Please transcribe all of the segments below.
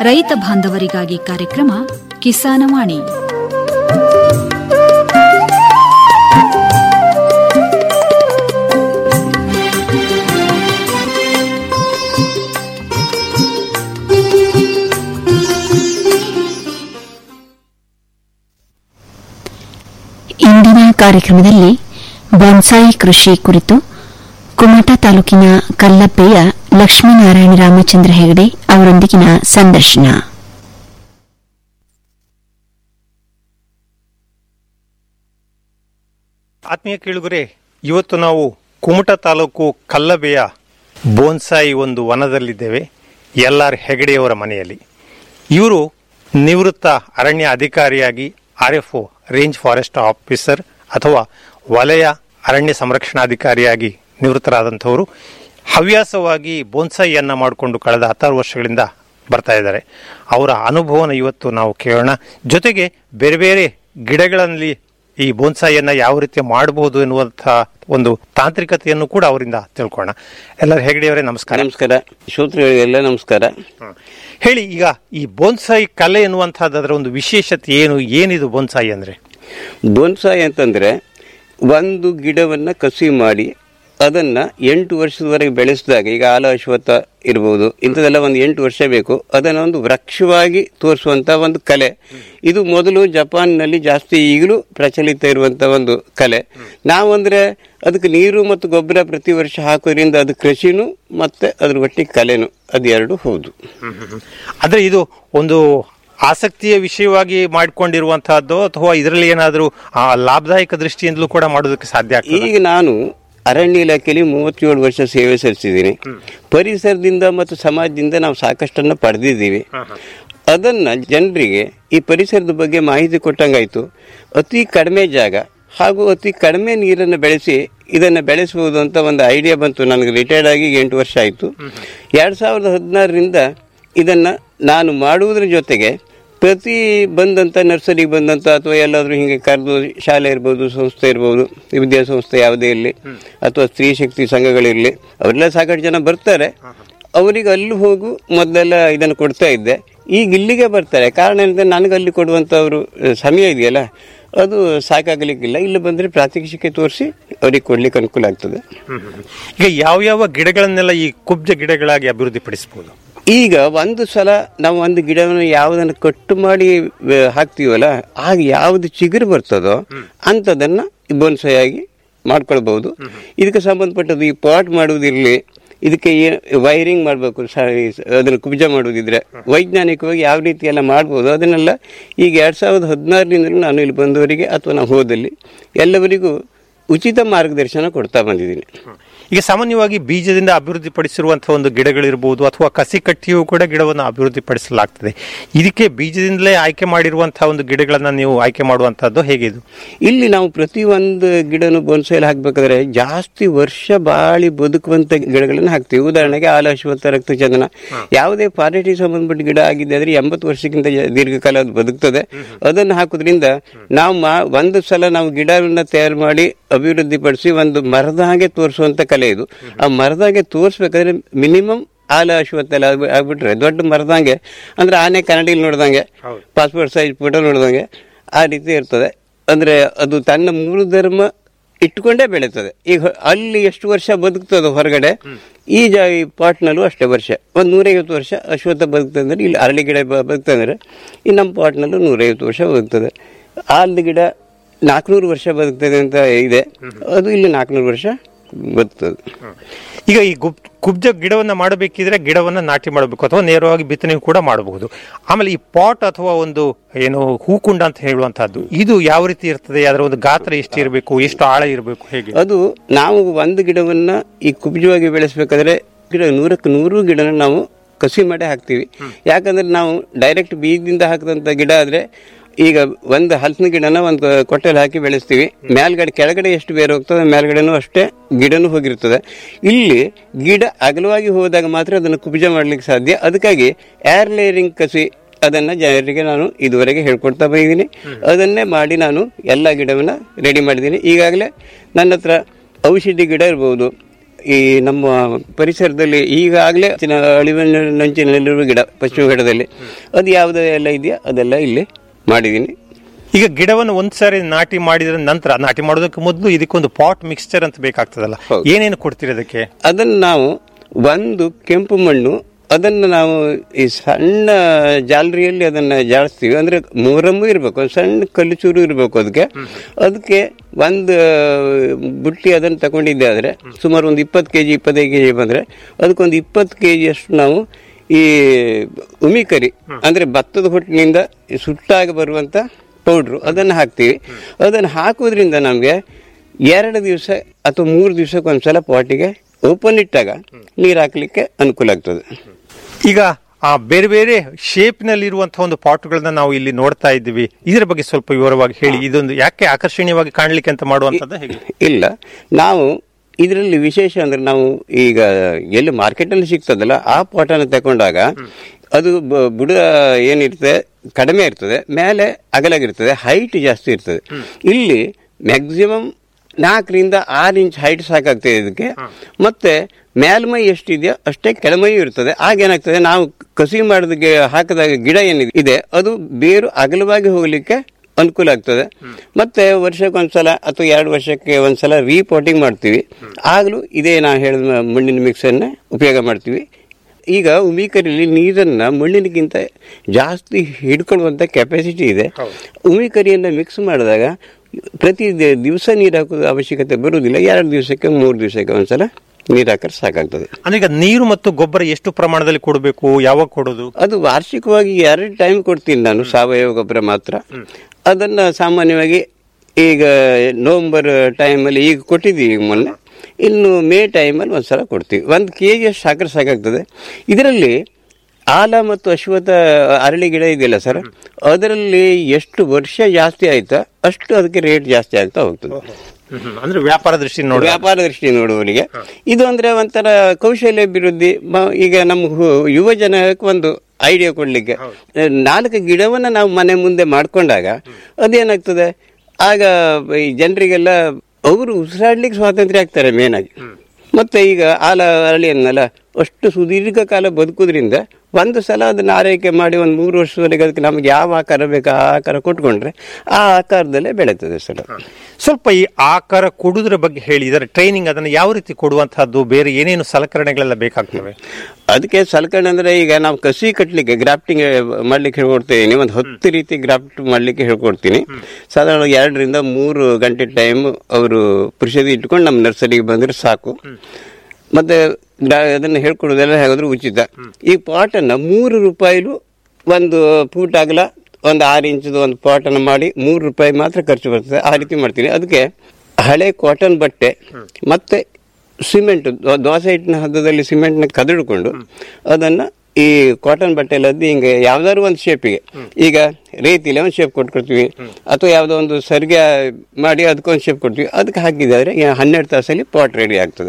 ರೈತ ಬಾಂಧವರಿಗಾಗಿ ಕಾರ್ಯಕ್ರಮ ಕಿಸಾನವಾಣಿ ಇಂದಿನ ಕಾರ್ಯಕ್ರಮದಲ್ಲಿ ಬಾನ್ಸಾಯಿ ಕೃಷಿ ಕುರಿತು ಕುಮಟಾ ತಾಲೂಕಿನ ಕಲ್ಲಪ್ಪೆಯ ಲಕ್ಷ್ಮೀನಾರಾಯಣ ರಾಮಚಂದ್ರ ಹೆಗಡೆ ಅವರೊಂದಿಗಿನ ಸಂದರ್ಶನ ಆತ್ಮೀಯ ಕೇಳುಗರೆ ಇವತ್ತು ನಾವು ಕುಮಟ ತಾಲೂಕು ಕಲ್ಲಬೆಯ ಬೋನ್ಸಾಯಿ ಒಂದು ವನದಲ್ಲಿದ್ದೇವೆ ಎಲ್ ಆರ್ ಹೆಗಡೆಯವರ ಮನೆಯಲ್ಲಿ ಇವರು ನಿವೃತ್ತ ಅರಣ್ಯ ಅಧಿಕಾರಿಯಾಗಿ R F range forest officer ಅಥವಾ ವಲಯ ಅರಣ್ಯ ಸಂರಕ್ಷಣಾಧಿಕಾರಿಯಾಗಿ ನಿವೃತ್ತರಾದಂಥವರು ಹವ್ಯಾಸವಾಗಿ ಬೋನ್ಸಾಯಿಯನ್ನ ಮಾಡಿಕೊಂಡು ಕಳೆದ ಹತ್ತಾರು ವರ್ಷಗಳಿಂದ ಬರ್ತಾ ಇದ್ದಾರೆ ಅವರ ಅನುಭವನ ಇವತ್ತು ನಾವು ಕೇಳೋಣ ಜೊತೆಗೆ ಬೇರೆ ಬೇರೆ ಗಿಡಗಳಲ್ಲಿ ಈ ಬೋನ್ಸಾಯಿಯನ್ನ ಯಾವ ರೀತಿ ಮಾಡಬಹುದು ಎನ್ನುವಂತಹ ಒಂದು ತಾಂತ್ರಿಕತೆಯನ್ನು ಕೂಡ ಅವರಿಂದ ತಿಳ್ಕೊಳ್ಳೋಣ ಎಲ್ಲರೂ ಹೆಗಡೆಯವರೇ ನಮಸ್ಕಾರ ನಮಸ್ಕಾರ ಶ್ರೋತೃಗಳಿಗೆಲ್ಲ ನಮಸ್ಕಾರ ಹೇಳಿ ಈಗ ಈ ಬೋನ್ಸಾಯಿ ಕಲೆ ಎನ್ನುವಂತಹದ್ರ ಒಂದು ವಿಶೇಷತೆ ಏನು ಏನಿದು ಬೋನ್ಸಾಯಿ ಅಂದ್ರೆ ಬೋನ್ಸಾಯಿ ಅಂತಂದ್ರೆ ಒಂದು ಗಿಡವನ್ನ ಕಸಿ ಮಾಡಿ ಅದನ್ನ ಎಂಟು ವರ್ಷದವರೆಗೆ ಬೆಳೆಸಿದಾಗ ಈಗ ಆಲ ಅಶ್ವತ್ಥ ಇರ್ಬೋದು ಇಂಥದೆಲ್ಲ ಒಂದು ಎಂಟು ವರ್ಷ ಬೇಕು ಅದನ್ನ ಒಂದು ವೃಕ್ಷವಾಗಿ ತೋರಿಸುವಂತ ಒಂದು ಕಲೆ ಇದು ಮೊದಲು ಜಪಾನ್ನಲ್ಲಿ ಜಾಸ್ತಿ ಈಗಲೂ ಪ್ರಚಲಿತ ಇರುವಂತ ಒಂದು ಕಲೆ ನಾವಂದ್ರೆ ಅದಕ್ಕೆ ನೀರು ಮತ್ತು ಗೊಬ್ಬರ ಪ್ರತಿ ವರ್ಷ ಹಾಕೋದ್ರಿಂದ ಅದು ಕೃಷಿನೂ ಮತ್ತೆ ಅದ್ರ ಒಟ್ಟಿಗೆ ಕಲೆನು ಅದು ಎರಡು ಹೌದು ಅಂದ್ರೆ ಇದು ಒಂದು ಆಸಕ್ತಿಯ ವಿಷಯವಾಗಿ ಮಾಡಿಕೊಂಡಿರುವಂತಹದ್ದು ಅಥವಾ ಇದರಲ್ಲಿ ಏನಾದರೂ ಲಾಭದಾಯಕ ದೃಷ್ಟಿಯಿಂದಲೂ ಕೂಡ ಮಾಡೋದಕ್ಕೆ ಸಾಧ್ಯ ಆಗ್ತದೆ ಈಗ ನಾನು ಅರಣ್ಯ ಇಲಾಖೆಯಲ್ಲಿ ಮೂವತ್ತೇಳು ವರ್ಷ ಸೇವೆ ಸಲ್ಲಿಸಿದ್ದೀನಿ ಪರಿಸರದಿಂದ ಮತ್ತು ಸಮಾಜದಿಂದ ನಾವು ಸಾಕಷ್ಟನ್ನು ಪಡೆದಿದ್ದೀವಿ ಅದನ್ನ ಜನರಿಗೆ ಈ ಪರಿಸರದ ಬಗ್ಗೆ ಮಾಹಿತಿ ಕೊಟ್ಟಂಗಾಯ್ತು ಅತಿ ಕಡಿಮೆ ಜಾಗ ಹಾಗೂ ಅತಿ ಕಡಿಮೆ ನೀರನ್ನು ಬೆಳೆಸಿ ಇದನ್ನು ಬೆಳೆಸಬಹುದು ಅಂತ ಒಂದು ಐಡಿಯಾ ಬಂತು ನನಗೆ ರಿಟೈರ್ಡ್ ಆಗಿ ಎಂಟು ವರ್ಷ ಆಯಿತು ಎರಡು ಸಾವಿರದ ಹದಿನಾರರಿಂದ ಇದನ್ನು ನಾನು ಮಾಡುವುದರ ಜೊತೆಗೆ ಪ್ರತಿ ಬಂದಂಥ ನರ್ಸರಿಗೆ ಬಂದಂಥ ಅಥವಾ ಎಲ್ಲಾದರೂ ಹಿಂಗೆ ಕರೆದು ಶಾಲೆ ಇರ್ಬೋದು ಸಂಸ್ಥೆ ಇರ್ಬೋದು ವಿದ್ಯಾಸಂಸ್ಥೆ ಯಾವುದೇ ಇರಲಿ ಅಥವಾ ಸ್ತ್ರೀ ಶಕ್ತಿ ಸಂಘಗಳಿರಲಿ ಅವರೆಲ್ಲ ಸಾಕಷ್ಟು ಜನ ಬರ್ತಾರೆ ಅವರಿಗೆ ಅಲ್ಲಿ ಹೋಗು ಮೊದಲೆಲ್ಲ ಇದನ್ನು ಕೊಡ್ತಾ ಇದ್ದೆ ಈಗ ಇಲ್ಲಿಗೆ ಬರ್ತಾರೆ ಕಾರಣ ಏನಂದ್ರೆ ನನಗೆ ಅಲ್ಲಿ ಕೊಡುವಂಥವ್ರು ಸಮಯ ಇದೆಯಲ್ಲ ಅದು ಸಾಕಾಗಲಿಕ್ಕಿಲ್ಲ ಇಲ್ಲಿ ಬಂದರೆ ಪ್ರಾತ್ಯಕ್ಷಿಕೆ ತೋರಿಸಿ ಅವ್ರಿಗೆ ಕೊಡ್ಲಿಕ್ಕೆ ಅನುಕೂಲ ಆಗ್ತದೆ ಈಗ ಯಾವ ಯಾವ ಗಿಡಗಳನ್ನೆಲ್ಲ ಈ ಕುಬ್ಜ ಗಿಡಗಳಾಗಿ ಅಭಿವೃದ್ಧಿಪಡಿಸಬಹುದು ಈಗ ಒಂದು ಸಲ ನಾವು ಒಂದು ಗಿಡವನ್ನು ಯಾವುದನ್ನು ಕಟ್ಟು ಮಾಡಿ ವ- ಹಾಕ್ತೀವಲ್ಲ ಆಗ ಯಾವ್ದು ಚಿಗುರು ಬರ್ತದೋ ಅಂಥದನ್ನ ಬೋನ್ಸಾಯಾಗಿ ಮಾಡ್ಕೊಳ್ಬಹುದು ಇದಕ್ಕೆ ಸಂಬಂಧಪಟ್ಟದ್ದು ಈ ಪಾಟ್ ಮಾಡುವುದಿರಲಿ ಇದಕ್ಕೆ ವೈರಿಂಗ್ ಮಾಡಬೇಕು ಅದನ್ನು ಕುಬ್ಜ ಮಾಡುವುದಿದ್ರೆ ವೈಜ್ಞಾನಿಕವಾಗಿ ಯಾವ ರೀತಿ ಎಲ್ಲ ಮಾಡ್ಬೋದು ಅದನ್ನೆಲ್ಲ ಈಗ ಎರಡ್ ಸಾವಿರದ ಹದಿನಾರರಿಂದಲೂ ನಾನು ಇಲ್ಲಿ ಬಂದವರಿಗೆ ಅಥವಾ ನಾವು ಹೋದಲ್ಲಿ ಎಲ್ಲವರಿಗೂ ಉಚಿತ ಮಾರ್ಗದರ್ಶನ ಕೊಡ್ತಾ ಬಂದಿದ್ದೀನಿ ಈಗ ಸಾಮಾನ್ಯವಾಗಿ ಬೀಜದಿಂದ ಅಭಿವೃದ್ಧಿಪಡಿಸಿರುವಂತಹ ಒಂದು ಗಿಡಗಳಿರ್ಬೋದು ಅಥವಾ ಕಸಿ ಕಟ್ಟಿಯೂ ಕೂಡ ಗಿಡವನ್ನು ಅಭಿವೃದ್ಧಿಪಡಿಸಲಾಗ್ತದೆ ಇದಕ್ಕೆ ಬೀಜದಿಂದಲೇ ಆಯ್ಕೆ ಮಾಡಿರುವಂತಹ ಒಂದು ಗಿಡಗಳನ್ನ ನೀವು ಆಯ್ಕೆ ಮಾಡುವಂತಹದ್ದು ಹೇಗೆ ಇದು ಇಲ್ಲಿ ನಾವು ಪ್ರತಿ ಒಂದು ಗಿಡನು ಬೊನ್ಸೈಲ್ ಹಾಕ್ಬೇಕಾದ್ರೆ ಜಾಸ್ತಿ ವರ್ಷ ಬಾಳಿ ಬದುಕುವಂತ ಗಿಡಗಳನ್ನು ಹಾಕ್ತೀವಿ ಉದಾಹರಣೆಗೆ ಆಲಾಶ್ವತ್ಥ ರಕ್ತಚಂದನ ಯಾವುದೇ ಪಾಲಿಟಿ ಸಂಬಂಧಪಟ್ಟ ಗಿಡ ಆಗಿದೆ ಅಂದ್ರೆ ಎಂಬತ್ತು ವರ್ಷಕ್ಕಿಂತ ಜ- ದೀರ್ಘಕಾಲ ಅದು ಬದುಕ್ತದೆ ಅದನ್ನು ಹಾಕೋದ್ರಿಂದ ನಾವು ಮಾ ಒಂದು ಸಲ ನಾವು ಗಿಡವನ್ನ ತಯಾರು ಮಾಡಿ ಅಭಿವೃದ್ಧಿಪಡಿಸಿ ಒಂದು ಮರದ ಹಾಗೆ ತೋರಿಸುವಂತ ಕಲೆ ಇದು ಆ ಮರದ ಹಾಗೆ ತೋರಿಸ್ಬೇಕಾದ್ರೆ ಮಿನಿಮಮ್ ಆಲ ಅಶ್ವತ್ಥೆಲ್ಲ ಆಗ್ಬಿ- ಆಗ್ಬಿಟ್ರೆ ದೊಡ್ಡ ಮರದಂಗೆ ಅಂದ್ರೆ ಆನೆ ಕನ್ನಡಿಲಿ ನೋಡ್ದಂಗೆ ಪಾಸ್ಪೋರ್ಟ್ ಸೈಜ್ ಫೋಟೋ ನೋಡ್ದಂಗೆ ಆ ರೀತಿ ಇರ್ತದೆ ಅಂದ್ರೆ ಅದು ತನ್ನ ಮೂಲ ಧರ್ಮ ಇಟ್ಕೊಂಡೇ ಬೆಳೀತದೆ ಈಗ ಅಲ್ಲಿ ಎಷ್ಟು ವರ್ಷ ಬದುಕ್ತದೋ ಹೊರಗಡೆ ಈ ಜಾ ಈ ಪಾಟ್ನಲ್ಲೂ ಅಷ್ಟೇ ವರ್ಷ ಒಂದು ನೂರೈವತ್ತು ವರ್ಷ ಅಶ್ವತ್ಥ ಬದುಕ್ತದೆ ಅಂದ್ರೆ ಇಲ್ಲಿ ಅರಳಿ ಗಿಡ ಬ- ಬದುಕ್ತದೆ ಅಂದ್ರೆ ಈ ನಮ್ಮ ಪಾಟ್ನಲ್ಲೂ ನೂರೈವತ್ತು ವರ್ಷ ಬದುಕ್ತದೆ ಆಲ್ದ ಗಿಡ ನಾಲ್ಕುನೂರು ವರ್ಷ ಬದುಕ್ತದೆ ಅಂತ ಇದೆ ಅದು ಇಲ್ಲಿ ನಾಲ್ಕುನೂರು ವರ್ಷ ಬದುಕ್ತದೆ ಈಗ ಈ ಗುಬ್ ಕುಬ್ಜ ಗಿಡವನ್ನ ಮಾಡಬೇಕಿದ್ರೆ ಗಿಡವನ್ನ ನಾಟಿ ಮಾಡಬೇಕು ಅಥವಾ ನೇರವಾಗಿ ಬಿತ್ತನೆ ಕೂಡ ಮಾಡಬಹುದು ಆಮೇಲೆ ಈ ಪಾಟ್ ಅಥವಾ ಒಂದು ಏನು ಹೂಕುಂಡ ಅಂತ ಹೇಳುವಂತಹದ್ದು ಇದು ಯಾವ ರೀತಿ ಇರ್ತದೆ ಅದರ ಒಂದು ಗಾತ್ರ ಎಷ್ಟು ಇರಬೇಕು ಎಷ್ಟು ಆಳ ಇರಬೇಕು ಹೇಗೆ ಅದು ನಾವು ಒಂದು ಗಿಡವನ್ನ ಈ ಕುಬ್ಜವಾಗಿ ಬೆಳೆಸಬೇಕಾದ್ರೆ ಗಿಡ ನೂರಕ್ಕೆ ನೂರು ಗಿಡನ ನಾವು ಕಸಿ ಮಾಡಿ ಹಾಕ್ತೀವಿ ಯಾಕಂದ್ರೆ ನಾವು ಡೈರೆಕ್ಟ್ ಬೀಜದಿಂದ ಹಾಕಿದಂತ ಗಿಡ ಆದ್ರೆ ಈಗ ಒಂದು ಹಲಸಿನ ಗಿಡನ ಒಂದು ಕೊಟ್ಟೆಲಿ ಹಾಕಿ ಬೆಳೆಸ್ತೀವಿ ಮೇಲ್ಗಡೆ ಕೆಳಗಡೆ ಎಷ್ಟು ಬೇರೆ ಹೋಗ್ತದೆ ಮೇಲ್ಗಡೆನೂ ಅಷ್ಟೇ ಗಿಡನೂ ಹೋಗಿರ್ತದೆ ಇಲ್ಲಿ ಗಿಡ ಅಗಲವಾಗಿ ಹೋದಾಗ ಮಾತ್ರ ಅದನ್ನು ಕುಬ್ಜ ಮಾಡ್ಲಿಕ್ಕೆ ಸಾಧ್ಯ ಅದಕ್ಕಾಗಿ ಏರ್ ಲೇಯರಿಂಗ್ ಕಸಿ ಅದನ್ನ ಜನರಿಗೆ ನಾನು ಇದುವರೆಗೆ ಹೇಳ್ಕೊಡ್ತಾ ಬಂದಿದ್ದೀನಿ ಅದನ್ನೇ ಮಾಡಿ ನಾನು ಎಲ್ಲ ಗಿಡವನ್ನ ರೆಡಿ ಮಾಡಿದ್ದೀನಿ ಈಗಾಗಲೇ ನನ್ನ ಹತ್ರ ಔಷಧಿ ಗಿಡ ಇರ್ಬೋದು ಈ ನಮ್ಮ ಪರಿಸರದಲ್ಲಿ ಈಗಾಗಲೇ ಅಳಿವಿನಂಚಿನಲ್ಲಿರುವ ಗಿಡ ಪಶ್ಚಿಮ ಘಟ್ಟದಲ್ಲಿ ಅದು ಯಾವುದೋ ಎಲ್ಲ ಇದೆಯಾ ಅದೆಲ್ಲ ಇಲ್ಲಿ ಮಾಡಿದ್ದೀನಿ ಈಗ ಗಿಡವನ್ನು ಒಂದ್ಸಾರಿ ನಾಟಿ ಮಾಡಿದ ನಂತರ ನಾಟಿ ಮಾಡೋದಕ್ಕೆ ಮೊದಲು ಇದಕ್ಕೊಂದು ಪಾಟ್ ಮಿಕ್ಸ್ಚರ್ ಅಂತ ಬೇಕಾಗ್ತದಲ್ಲ ಹೌದು. ಏನೇನು ಕೊಡ್ತೀರಿ ಅದಕ್ಕೆ ಅದನ್ನು ನಾವು ಒಂದು ಕೆಂಪು ಮಣ್ಣು ಅದನ್ನು ನಾವು ಈ ಸಣ್ಣ ಜಾಲರಿಯಲ್ಲಿ ಅದನ್ನು ಜಾಡಿಸ್ತೀವಿ ಅಂದರೆ ಮೂರಮ್ಮು ಇರಬೇಕು ಒಂದು ಸಣ್ಣ ಕಲ್ಲು ಚೂರು ಇರಬೇಕು ಅದಕ್ಕೆ ಅದಕ್ಕೆ ಒಂದು ಬುಟ್ಟಿ ಅದನ್ನು ತಗೊಂಡಿದ್ದೆ ಆದರೆ ಸುಮಾರು ಒಂದು ಇಪ್ಪತ್ತು ಕೆ ಜಿ ಇಪ್ಪತ್ತೈದು ಕೆ ಜಿ ಬಂದರೆ ಅದಕ್ಕೊಂದು ಇಪ್ಪತ್ತು ಕೆ ಜಿಯಷ್ಟು ನಾವು ಈ ಉಮಿಕರಿ ಅಂದರೆ ಭತ್ತದ ಹೊಟ್ಟಿನಿಂದ ಸುಟ್ಟಾಗಿ ಬರುವಂಥ ಪೌಡ್ರು ಅದನ್ನು ಹಾಕ್ತೀವಿ ಅದನ್ನು ಹಾಕೋದ್ರಿಂದ ನಮಗೆ ಎರಡು ದಿವಸ ಅಥವಾ ಮೂರು ದಿವಸಕ್ಕೆ ಒಂದ್ಸಲ ಪಾಟಿಗೆ ಓಪನ್ ಇಟ್ಟಾಗ ನೀರು ಹಾಕ್ಲಿಕ್ಕೆ ಅನುಕೂಲ ಆಗ್ತದೆ ಈಗ ಆ ಬೇರೆ ಬೇರೆ ಶೇಪ್ ನಲ್ಲಿ ಇರುವಂತಹ ಒಂದು ಪಾಟ್ಗಳನ್ನ ನಾವು ಇಲ್ಲಿ ನೋಡ್ತಾ ಇದ್ದೀವಿ ಇದರ ಬಗ್ಗೆ ಸ್ವಲ್ಪ ವಿವರವಾಗಿ ಹೇಳಿ ಇದೊಂದು ಯಾಕೆ ಆಕರ್ಷಣೀಯವಾಗಿ ಕಾಣ್ಲಿಕ್ಕೆ ಅಂತ ಮಾಡುವಂತದ್ದು ಹೇಗೆ ಇಲ್ಲ ನಾವು ಇದರಲ್ಲಿ ವಿಶೇಷ ಅಂದ್ರೆ ನಾವು ಈಗ ಎಲ್ಲಿ ಮಾರ್ಕೆಟಲ್ಲಿ ಸಿಗ್ತದಲ್ಲ ಆ ಪಾಟನ್ನು ತಗೊಂಡಾಗ ಅದು ಬ- ಬುಡ ಏನಿರ್ತದೆ ಕಡಿಮೆ ಇರ್ತದೆ ಮೇಲೆ ಅಗಲಾಗಿರ್ತದೆ ಹೈಟ್ ಜಾಸ್ತಿ ಇರ್ತದೆ ಇಲ್ಲಿ ಮ್ಯಾಕ್ಸಿಮಮ್ ನಾಲ್ಕರಿಂದ ಆರು ಇಂಚ್ ಹೈಟ್ ಸಾಕಾಗ್ತದೆ ಇದಕ್ಕೆ ಮತ್ತೆ ಮೇಲ್ಮೈ ಎಷ್ಟಿದೆಯೋ ಅಷ್ಟೇ ಕೆಳಮೈಯೂ ಇರ್ತದೆ ಆಗೇನಾಗ್ತದೆ ನಾವು ಕಸಿ ಮಾಡಿದ ಗಿ- ಹಾಕಿದಾಗ ಗಿಡ ಏನಿದೆ ಇದೆ ಅದು ಬೇರು ಅಗಲವಾಗಿ ಹೋಗ್ಲಿಕ್ಕೆ ಅನುಕೂಲ ಆಗ್ತದೆ ಮತ್ತೆ ವರ್ಷಕ್ಕೊಂದ್ಸಲ ಅಥವಾ ಎರಡು ವರ್ಷಕ್ಕೆ ಒಂದ್ಸಲ ರೀಪಾಟಿಂಗ್ ಮಾಡ್ತೀವಿ ಆಗಲೂ ಇದೇ ನಾವು ಹೇಳಿದ ಮಣ್ಣಿನ ಮಿಕ್ಸನ್ನು ಉಪಯೋಗ ಮಾಡ್ತೀವಿ ಈಗ ಉಮಿಕರಿಯಲ್ಲಿ ನೀರನ್ನ ಮಣ್ಣಿನಕ್ಕಿಂತ ಜಾಸ್ತಿ ಹಿಡ್ಕೊಳ್ಳುವಂತ ಕೆಪಾಸಿಟಿ ಇದೆ ಉಮಿಕರಿಯನ್ನು ಮಿಕ್ಸ್ ಮಾಡಿದಾಗ ಪ್ರತಿ ದಿ- ದಿವಸ ನೀರು ಹಾಕೋದು ಅವಶ್ಯಕತೆ ಬರುವುದಿಲ್ಲ ಎರಡು ದಿವಸಕ್ಕೆ ಮೂರು ದಿವಸಕ್ಕೆ ಒಂದ್ಸಲ ನೀರು ಹಾಕಿದ್ರೆ ಸಾಕಾಗ್ತದೆ ಅಂದ್ರೆ ಈಗ ನೀರು ಮತ್ತು ಗೊಬ್ಬರ ಎಷ್ಟು ಪ್ರಮಾಣದಲ್ಲಿ ಕೊಡಬೇಕು ಯಾವಾಗ ಕೊಡೋದು ಅದು ವಾರ್ಷಿಕವಾಗಿ ಎರಡು ಟೈಮ್ ಕೊಡ್ತೀನಿ ನಾನು ಸಾವಯವ ಗೊಬ್ಬರ ಮಾತ್ರ ಅದನ್ನ ಸಾಮಾನ್ಯವಾಗಿ ಈಗ ನವೆಂಬರ್ ಟೈಮಲ್ಲಿ ಈಗ ಕೊಟ್ಟಿದ್ದೀವಿ ಮೊನ್ನೆ ಇನ್ನು ಮೇ ಟೈಮಲ್ಲಿ ಒಂದ್ಸಲ ಕೊಡ್ತೀವಿ ಒಂದು ಕೆ ಜಿ ಅಷ್ಟು ಸಾಕರೆ ಸಾಕಾಗ್ತದೆ ಇದರಲ್ಲಿ ಆಲ ಮತ್ತು ಅಶ್ವಥ ಅರಳಿ ಗಿಡ ಇದೆಯಲ್ಲ ಸರ್ ಅದರಲ್ಲಿ ಎಷ್ಟು ವರ್ಷ ಜಾಸ್ತಿ ಆಯ್ತಾ ಅಷ್ಟು ಅದಕ್ಕೆ ರೇಟ್ ಜಾಸ್ತಿ ಆಗ್ತಾ ಹೋಗ್ತದೆ ಅಂದ್ರೆ ವ್ಯಾಪಾರ ದೃಷ್ಟಿ ನೋಡಿ ವ್ಯಾಪಾರ ದೃಷ್ಟಿ ನೋಡುವವರಿಗೆ ಇದು ಅಂದ್ರೆ ಒಂಥರ ಕೌಶಲ್ಯ ಅಭಿವೃದ್ಧಿ ಮ- ಈಗ ನಮ್ಮ ಹು- ಯುವ ಜನಕ್ಕೆ ಒಂದು ಐಡಿಯಾ ಕೊಡ್ಲಿಕ್ಕೆ ನಾಲ್ಕು ಗಿಡವನ್ನ ನಾವು ಮನೆ ಮುಂದೆ ಮಾಡ್ಕೊಂಡಾಗ ಅದೇನಾಗ್ತದೆ ಆಗ ಈ ಜನರಿಗೆಲ್ಲ ಅವರು ಉಸಿರಾಡ್ಲಿಕ್ಕೆ ಸ್ವಾತಂತ್ರ್ಯ ಆಗ್ತಾರೆ ಮೇನ್ ಆಗಿ ಮತ್ತೆ ಈಗ ಆಲ ಅರಳಿಯನ್ನಲ್ಲ ಅಷ್ಟು ಸುದೀರ್ಘ ಕಾಲ ಬದುಕುದ್ರಿಂದ ಒಂದು ಸಲ ಅದನ್ನ ಆರೈಕೆ ಮಾಡಿ ಒಂದು ಮೂರು ವರ್ಷದವರೆಗೆ ಅದಕ್ಕೆ ನಮ್ಗೆ ಯಾವ ಆಕಾರ ಬೇಕು ಆ ಆಕಾರ ಕೊಟ್ಕೊಂಡ್ರೆ ಆ ಆಕಾರದಲ್ಲೇ ಬೆಳೀತದೆ ಸರ್ ಸ್ವಲ್ಪ ಈ ಆಕಾರ ಕೊಡುವುದರ ಬಗ್ಗೆ ಹೇಳಿ ಇದರ ಟ್ರೈನಿಂಗ್ ಅದನ್ನು ಯಾವ ರೀತಿ ಕೊಡುವಂತಹದ್ದು ಬೇರೆ ಏನೇನು ಸಲಕರಣೆಗಳೆಲ್ಲ ಬೇಕಾಗ್ತವೆ ಅದಕ್ಕೆ ಸಲಕರಣೆ ಅಂದ್ರೆ ಈಗ ನಾವು ಕಸಿ ಕಟ್ಟಲಿಕ್ಕೆ ಗ್ರಾಫ್ಟಿಂಗ್ ಮಾಡ್ಲಿಕ್ಕೆ ಹೇಳ್ಕೊಡ್ತೀನಿ ಒಂದು ಹತ್ತು ರೀತಿ ಗ್ರಾಫ್ಟ್ ಮಾಡ್ಲಿಕ್ಕೆ ಹೇಳ್ಕೊಡ್ತೀನಿ ಸಾಧಾರಣ ಎರಡರಿಂದ ಮೂರು ಗಂಟೆ ಟೈಮ್ ಅವರು ಪುರುಷದಿ ಇಟ್ಕೊಂಡು ನಮ್ಮ ನರ್ಸರಿಗೆ ಬಂದ್ರೆ ಸಾಕು ಮತ್ತೆ ಗ್ರಾ- ಅದನ್ನ ಹೇಳ್ಕೊಡೋದೆಲ್ಲ ಹೇಗಾದ್ರೂ ಉಚಿತ ಈ ಪಾಟನ್ನ ಮೂರು ರೂಪಾಯಿಲು ಒಂದು ಫೂಟ್ ಆಗಲ ಒಂದು ಆರು ಇಂಚದ ಒಂದು ಪಾಟನ್ನು ಮಾಡಿ ಮೂರು ರೂಪಾಯಿ ಮಾತ್ರ ಖರ್ಚು ಬರ್ತದೆ ಆ ರೀತಿ ಮಾಡ್ತೀನಿ ಅದಕ್ಕೆ ಹಳೆ ಕಾಟನ್ ಬಟ್ಟೆ ಮತ್ತೆ ಸಿಮೆಂಟ್ ದೋ- ದೋಸೆ ಹಿಟ್ಟಿನ ಹದ್ದದಲ್ಲಿ ಸಿಮೆಂಟ್ನ ಕದಡ್ಕೊಂಡು ಅದನ್ನ ಈ ಕಾಟನ್ ಬಟ್ಟೆಯಲ್ಲಿ ಅದ್ದಿ ಹಿಂಗೆ ಯಾವ್ದಾದ್ರು ಒಂದು ಶೇಪಿಗೆ ಈಗ ರೀತಿಲಿ ಒಂದು ಶೇಪ್ ಕೊಟ್ಕೊಡ್ತೀವಿ ಅಥವಾ ಯಾವುದೋ ಒಂದು ಸರ್ಗೆ ಮಾಡಿ ಅದಕ್ಕೊಂದು ಶೇಪ್ ಕೊಡ್ತೀವಿ ಅದಕ್ಕೆ ಹಾಕಿದ್ರೆ ಹನ್ನೆರಡು ತಾಸಲ್ಲಿ ಪಾಟ್ ರೆಡಿ ಆಗ್ತದೆ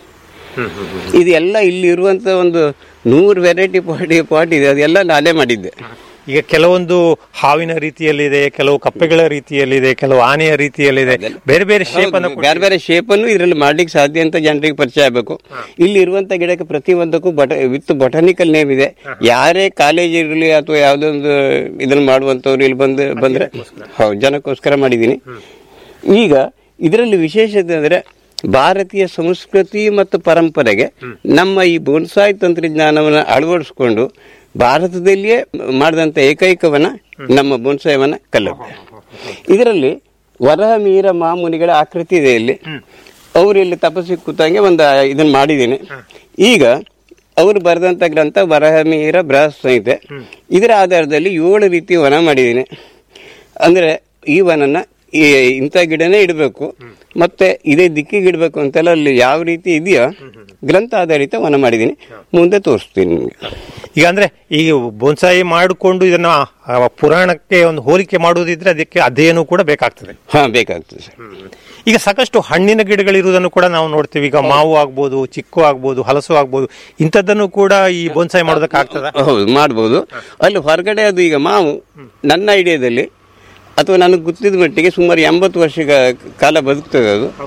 ಇದೆಲ್ಲ ಇಲ್ಲಿ ಇರುವಂತ ಒಂದು ನೂರು ವೆರೈಟಿ ಪಾಟ್ ಪಾಟ್ ಇದೆ ಅದೆಲ್ಲ ನಾನೇ ಮಾಡಿದ್ದೆ ಈಗ ಕೆಲವೊಂದು ಹಾವಿನ ರೀತಿಯಲ್ಲಿದೆ ಕೆಲವು ಕಪ್ಪೆಗಳ ರೀತಿಯಲ್ಲಿದೆ ಕೆಲವು ಆನೆಯ ರೀತಿಯಲ್ಲಿದೆ ಬೇರೆ ಬೇರೆ ಶೇಪ್ ಅನ್ನು ಹೌದು, ಬೇರೆ ಬೇರೆ ಶೇಪ್ ಅನ್ನು ಇದರಲ್ಲಿ ಮಾಡ್ಲಿಕ್ಕೆ ಸಾಧ್ಯ ಅಂತ ಜನರಿಗೆ ಪರಿಚಯ ಆಗಬೇಕು ಇಲ್ಲಿ ಇರುವಂತ ಗಿಡಕ್ಕೆ ಪ್ರತಿಯೊಂದಕ್ಕೂ ಬಟ ವಿತ್ ಬೊಟಾನಿಕಲ್ ನೇಮ್ ಇದೆ ಯಾರೇ ಕಾಲೇಜ್ ಇರಲಿ ಅಥವಾ ಯಾವ್ದೊಂದು ಇದನ್ನ ಮಾಡುವಂತವ್ರು ಇಲ್ಲಿ ಬಂದು ಬಂದ್ರೆ ಹೌದು ಜನಕ್ಕೋಸ್ಕರ ಮಾಡಿದ್ದೀನಿ ಈಗ ಇದರಲ್ಲಿ ವಿಶೇಷತೆ ಅಂದ್ರೆ ಭಾರತೀಯ ಸಂಸ್ಕೃತಿ ಮತ್ತು ಪರಂಪರೆಗೆ ನಮ್ಮ ಈ ಬೋನ್ಸಾಯ್ ತಂತ್ರಜ್ಞಾನವನ್ನು ಅಳವಡಿಸಿಕೊಂಡು ಭಾರತದಲ್ಲಿಯೇ ಮಾಡಿದಂತ ಏಕೈಕವನ ನಮ್ಮ ಬೋನ್ಸಾಯವನ್ನ ಕಲ್ಲಬ್ಬೆ ಇದರಲ್ಲಿ ವರಹ ಮೀರ ಮಾಮುನಿಗಳ ಆಕೃತಿ ಇದೆ ಇಲ್ಲಿ ಅವರು ಇಲ್ಲಿ ತಪಸ್ಸಿಗೆ ಕೂತಂಗೆ ಒಂದು ಇದನ್ನ ಮಾಡಿದ್ದೀನಿ ಈಗ ಅವರು ಬರೆದಂತ ಗ್ರಂಥ ವರಹ ಮೀರ ಬೃಹತ್ ಸಂಹಿತೆ ಇದರ ಆಧಾರದಲ್ಲಿ ಏಳು ರೀತಿ ವನ ಮಾಡಿದ್ದೀನಿ ಅಂದ್ರೆ ಈ ವನನ ಈ ಇಂಥ ಗಿಡನೇ ಇಡಬೇಕು ಮತ್ತೆ ಇದೇ ದಿಕ್ಕಿಗೆ ಇಡಬೇಕು ಅಂತೆಲ್ಲ ಅಲ್ಲಿ ಯಾವ ರೀತಿ ಇದೆಯೋ ಗ್ರಂಥ ಆಧಾರಿತ ವನ ಮಾಡಿದ್ದೀನಿ ಮುಂದೆ ತೋರಿಸ್ತೀನಿ ನಿಮಗೆ ಈಗ ಅಂದ್ರೆ ಈಗ ಬೊನ್ಸಾಯಿ ಮಾಡಿಕೊಂಡು ಇದನ್ನ ಆ, ಪುರಾಣಕ್ಕೆ ಒಂದು ಹೋಲಿಕೆ ಮಾಡುವುದಿದ್ರೆ ಅದಕ್ಕೆ ಅಧ್ಯಯನ ಕೂಡ ಬೇಕಾಗ್ತದೆ ಹಾ ಬೇಕಾಗ್ತದೆ ಸರ್ ಈಗ ಸಾಕಷ್ಟು ಹಣ್ಣಿನ ಗಿಡಗಳಿರುವುದನ್ನು ಕೂಡ ನಾವು ನೋಡ್ತೀವಿ ಈಗ ಮಾವು ಆಗ್ಬೋದು ಚಿಕ್ಕು ಆಗ್ಬೋದು ಹಲಸು ಆಗ್ಬೋದು ಇಂಥದ್ದನ್ನು ಕೂಡ ಈ ಬೊನ್ಸಾಯಿ ಮಾಡೋದಕ್ಕೆ ಆಗ್ತದ ಹೌದು ಮಾಡ್ಬೋದು ಅಲ್ಲಿ ಹೊರಗಡೆ ಅದು ಈಗ ಮಾವು ನನ್ನ ಐಡಿಯಾದಲ್ಲಿ ಅಥವಾ ನನಗೆ ಗೊತ್ತಿದ್ದ ಮಟ್ಟಿಗೆ ಸುಮಾರು ಎಂಬತ್ತು ವರ್ಷ ಕಾಲ ಬದುಕ್ತದೆ ಅದು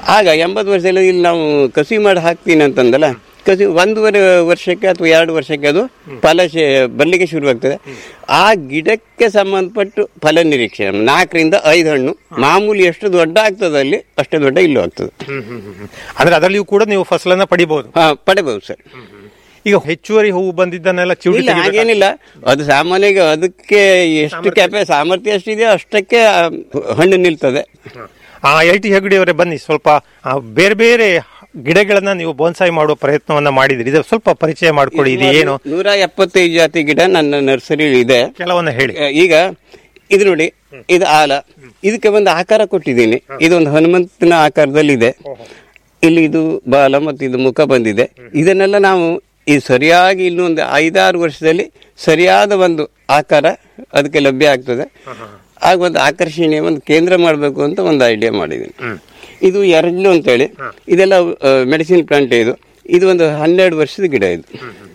ಆಗ ಎಂಬತ್ತು ವರ್ಷದಲ್ಲಿ ಇಲ್ಲಿ ನಾವು ಕಸಿ ಮಾಡಿ ಹಾಕ್ತೀನಿ ಅಂತಂದಲ್ಲ ಕಸಿ ಒಂದೂವರೆ ವರ್ಷಕ್ಕೆ ಅಥವಾ ಎರಡು ವರ್ಷಕ್ಕೆ ಅದು ಫಲ ಶೇ- ಬರ್ಲಿಕ್ಕೆ ಶುರುವಾಗ್ತದೆ ಆ ಗಿಡಕ್ಕೆ ಸಂಬಂಧಪಟ್ಟು ಫಲ ನಿರೀಕ್ಷೆ ನಾಲ್ಕರಿಂದ ಐದು ಹಣ್ಣು ಮಾಮೂಲಿ ಎಷ್ಟು ದೊಡ್ಡ ಆಗ್ತದೆ ಅಲ್ಲಿ ಅಷ್ಟೇ ದೊಡ್ಡ ಇಲ್ಲೂ ಆಗ್ತದೆ ಅಂದ್ರೆ ಅದರಲ್ಲಿಯೂ ಕೂಡ ನೀವು ಫಸಲನ್ನ ಪಡಿಬಹುದು ಹಾ ಪಡಿಬಹುದು ಸರ್ ಈಗ ಹೆಚ್ಚುವರಿ ಹೂವು ಬಂದಿದ್ದನ್ನೆಲ್ಲ ಚಿವುಟಿ ಇಲ್ಲ ತೆಗಿಬೇಕಾ? ಹಾಗೇನಿಲ್ಲ ಅದು ಸಾಮಾನ್ಯವಾಗಿ ಅದಕ್ಕೆ ಎಷ್ಟು ಕ್ಯಾಪೆ ಸಾಮರ್ಥ್ಯ ಎಷ್ಟಿದೆಯೋ ಅಷ್ಟಕ್ಕೆ ಆ ಹಣ್ಣು ನಿಲ್ತದೆ ಆ ಐ ಟಿ ಹೆಗಡಿಯವರೇ ಬನ್ನಿ ಸ್ವಲ್ಪ ಆ, ಬೇರೆ ಬೇರೆ ಗಿಡಗಳನ್ನ ನೀವು ಬೋನ್ಸಾಯಿ ಮಾಡುವ ಪ್ರಯತ್ನವನ್ನ ಮಾಡಿದ್ರಿ ಇದು ಸ್ವಲ್ಪ ಪರಿಚಯ ಮಾಡ್ಕೊಡಿ ಇದು ಏನು ನೂರ ಎಪ್ಪತ್ತೈದು ಜಾತಿ ಗಿಡ ನನ್ನ ನರ್ಸರಿ ಇದೆ ಕೆಲವನ್ನ ಹೇಳಿ ಆ, ಈಗ ಇದು ನೋಡಿ ಇದು ಆಲ ಇದಕ್ಕೆ ಒಂದು ಆಕಾರ ಕೊಟ್ಟಿದ್ದೀನಿ ಇದೊಂದು ಹನುಮಂತನ ಆಕಾರದಲ್ಲಿದೆ ಇಲ್ಲಿ ಇದು ಬಾಲ ಮತ್ತು ಇದು ಮುಖ ಬಂದಿದೆ ಇದನ್ನೆಲ್ಲ ನಾವು ಈ ಸರಿಯಾಗಿ ಇನ್ನೊಂದು ಐದಾರು ವರ್ಷದಲ್ಲಿ ಸರಿಯಾದ ಒಂದು ಆಕಾರ ಅದಕ್ಕೆ ಲಭ್ಯ ಆಗ್ತದೆ ಆಗ ಒಂದು ಆಕರ್ಷಣೀಯ ಒಂದು ಕೇಂದ್ರ ಮಾಡಬೇಕು ಅಂತ ಒಂದು ಐಡಿಯಾ ಮಾಡಿದ್ದೀನಿ ಇದು ಎರಡ್ಲು ಅಂತೇಳಿ ಇದೆಲ್ಲ ಮೆಡಿಸಿನ್ ಪ್ಲಾಂಟ್ ಇದು ಇದು ಒಂದು ಹನ್ನೆರಡು ವರ್ಷದ ಗಿಡ ಇದು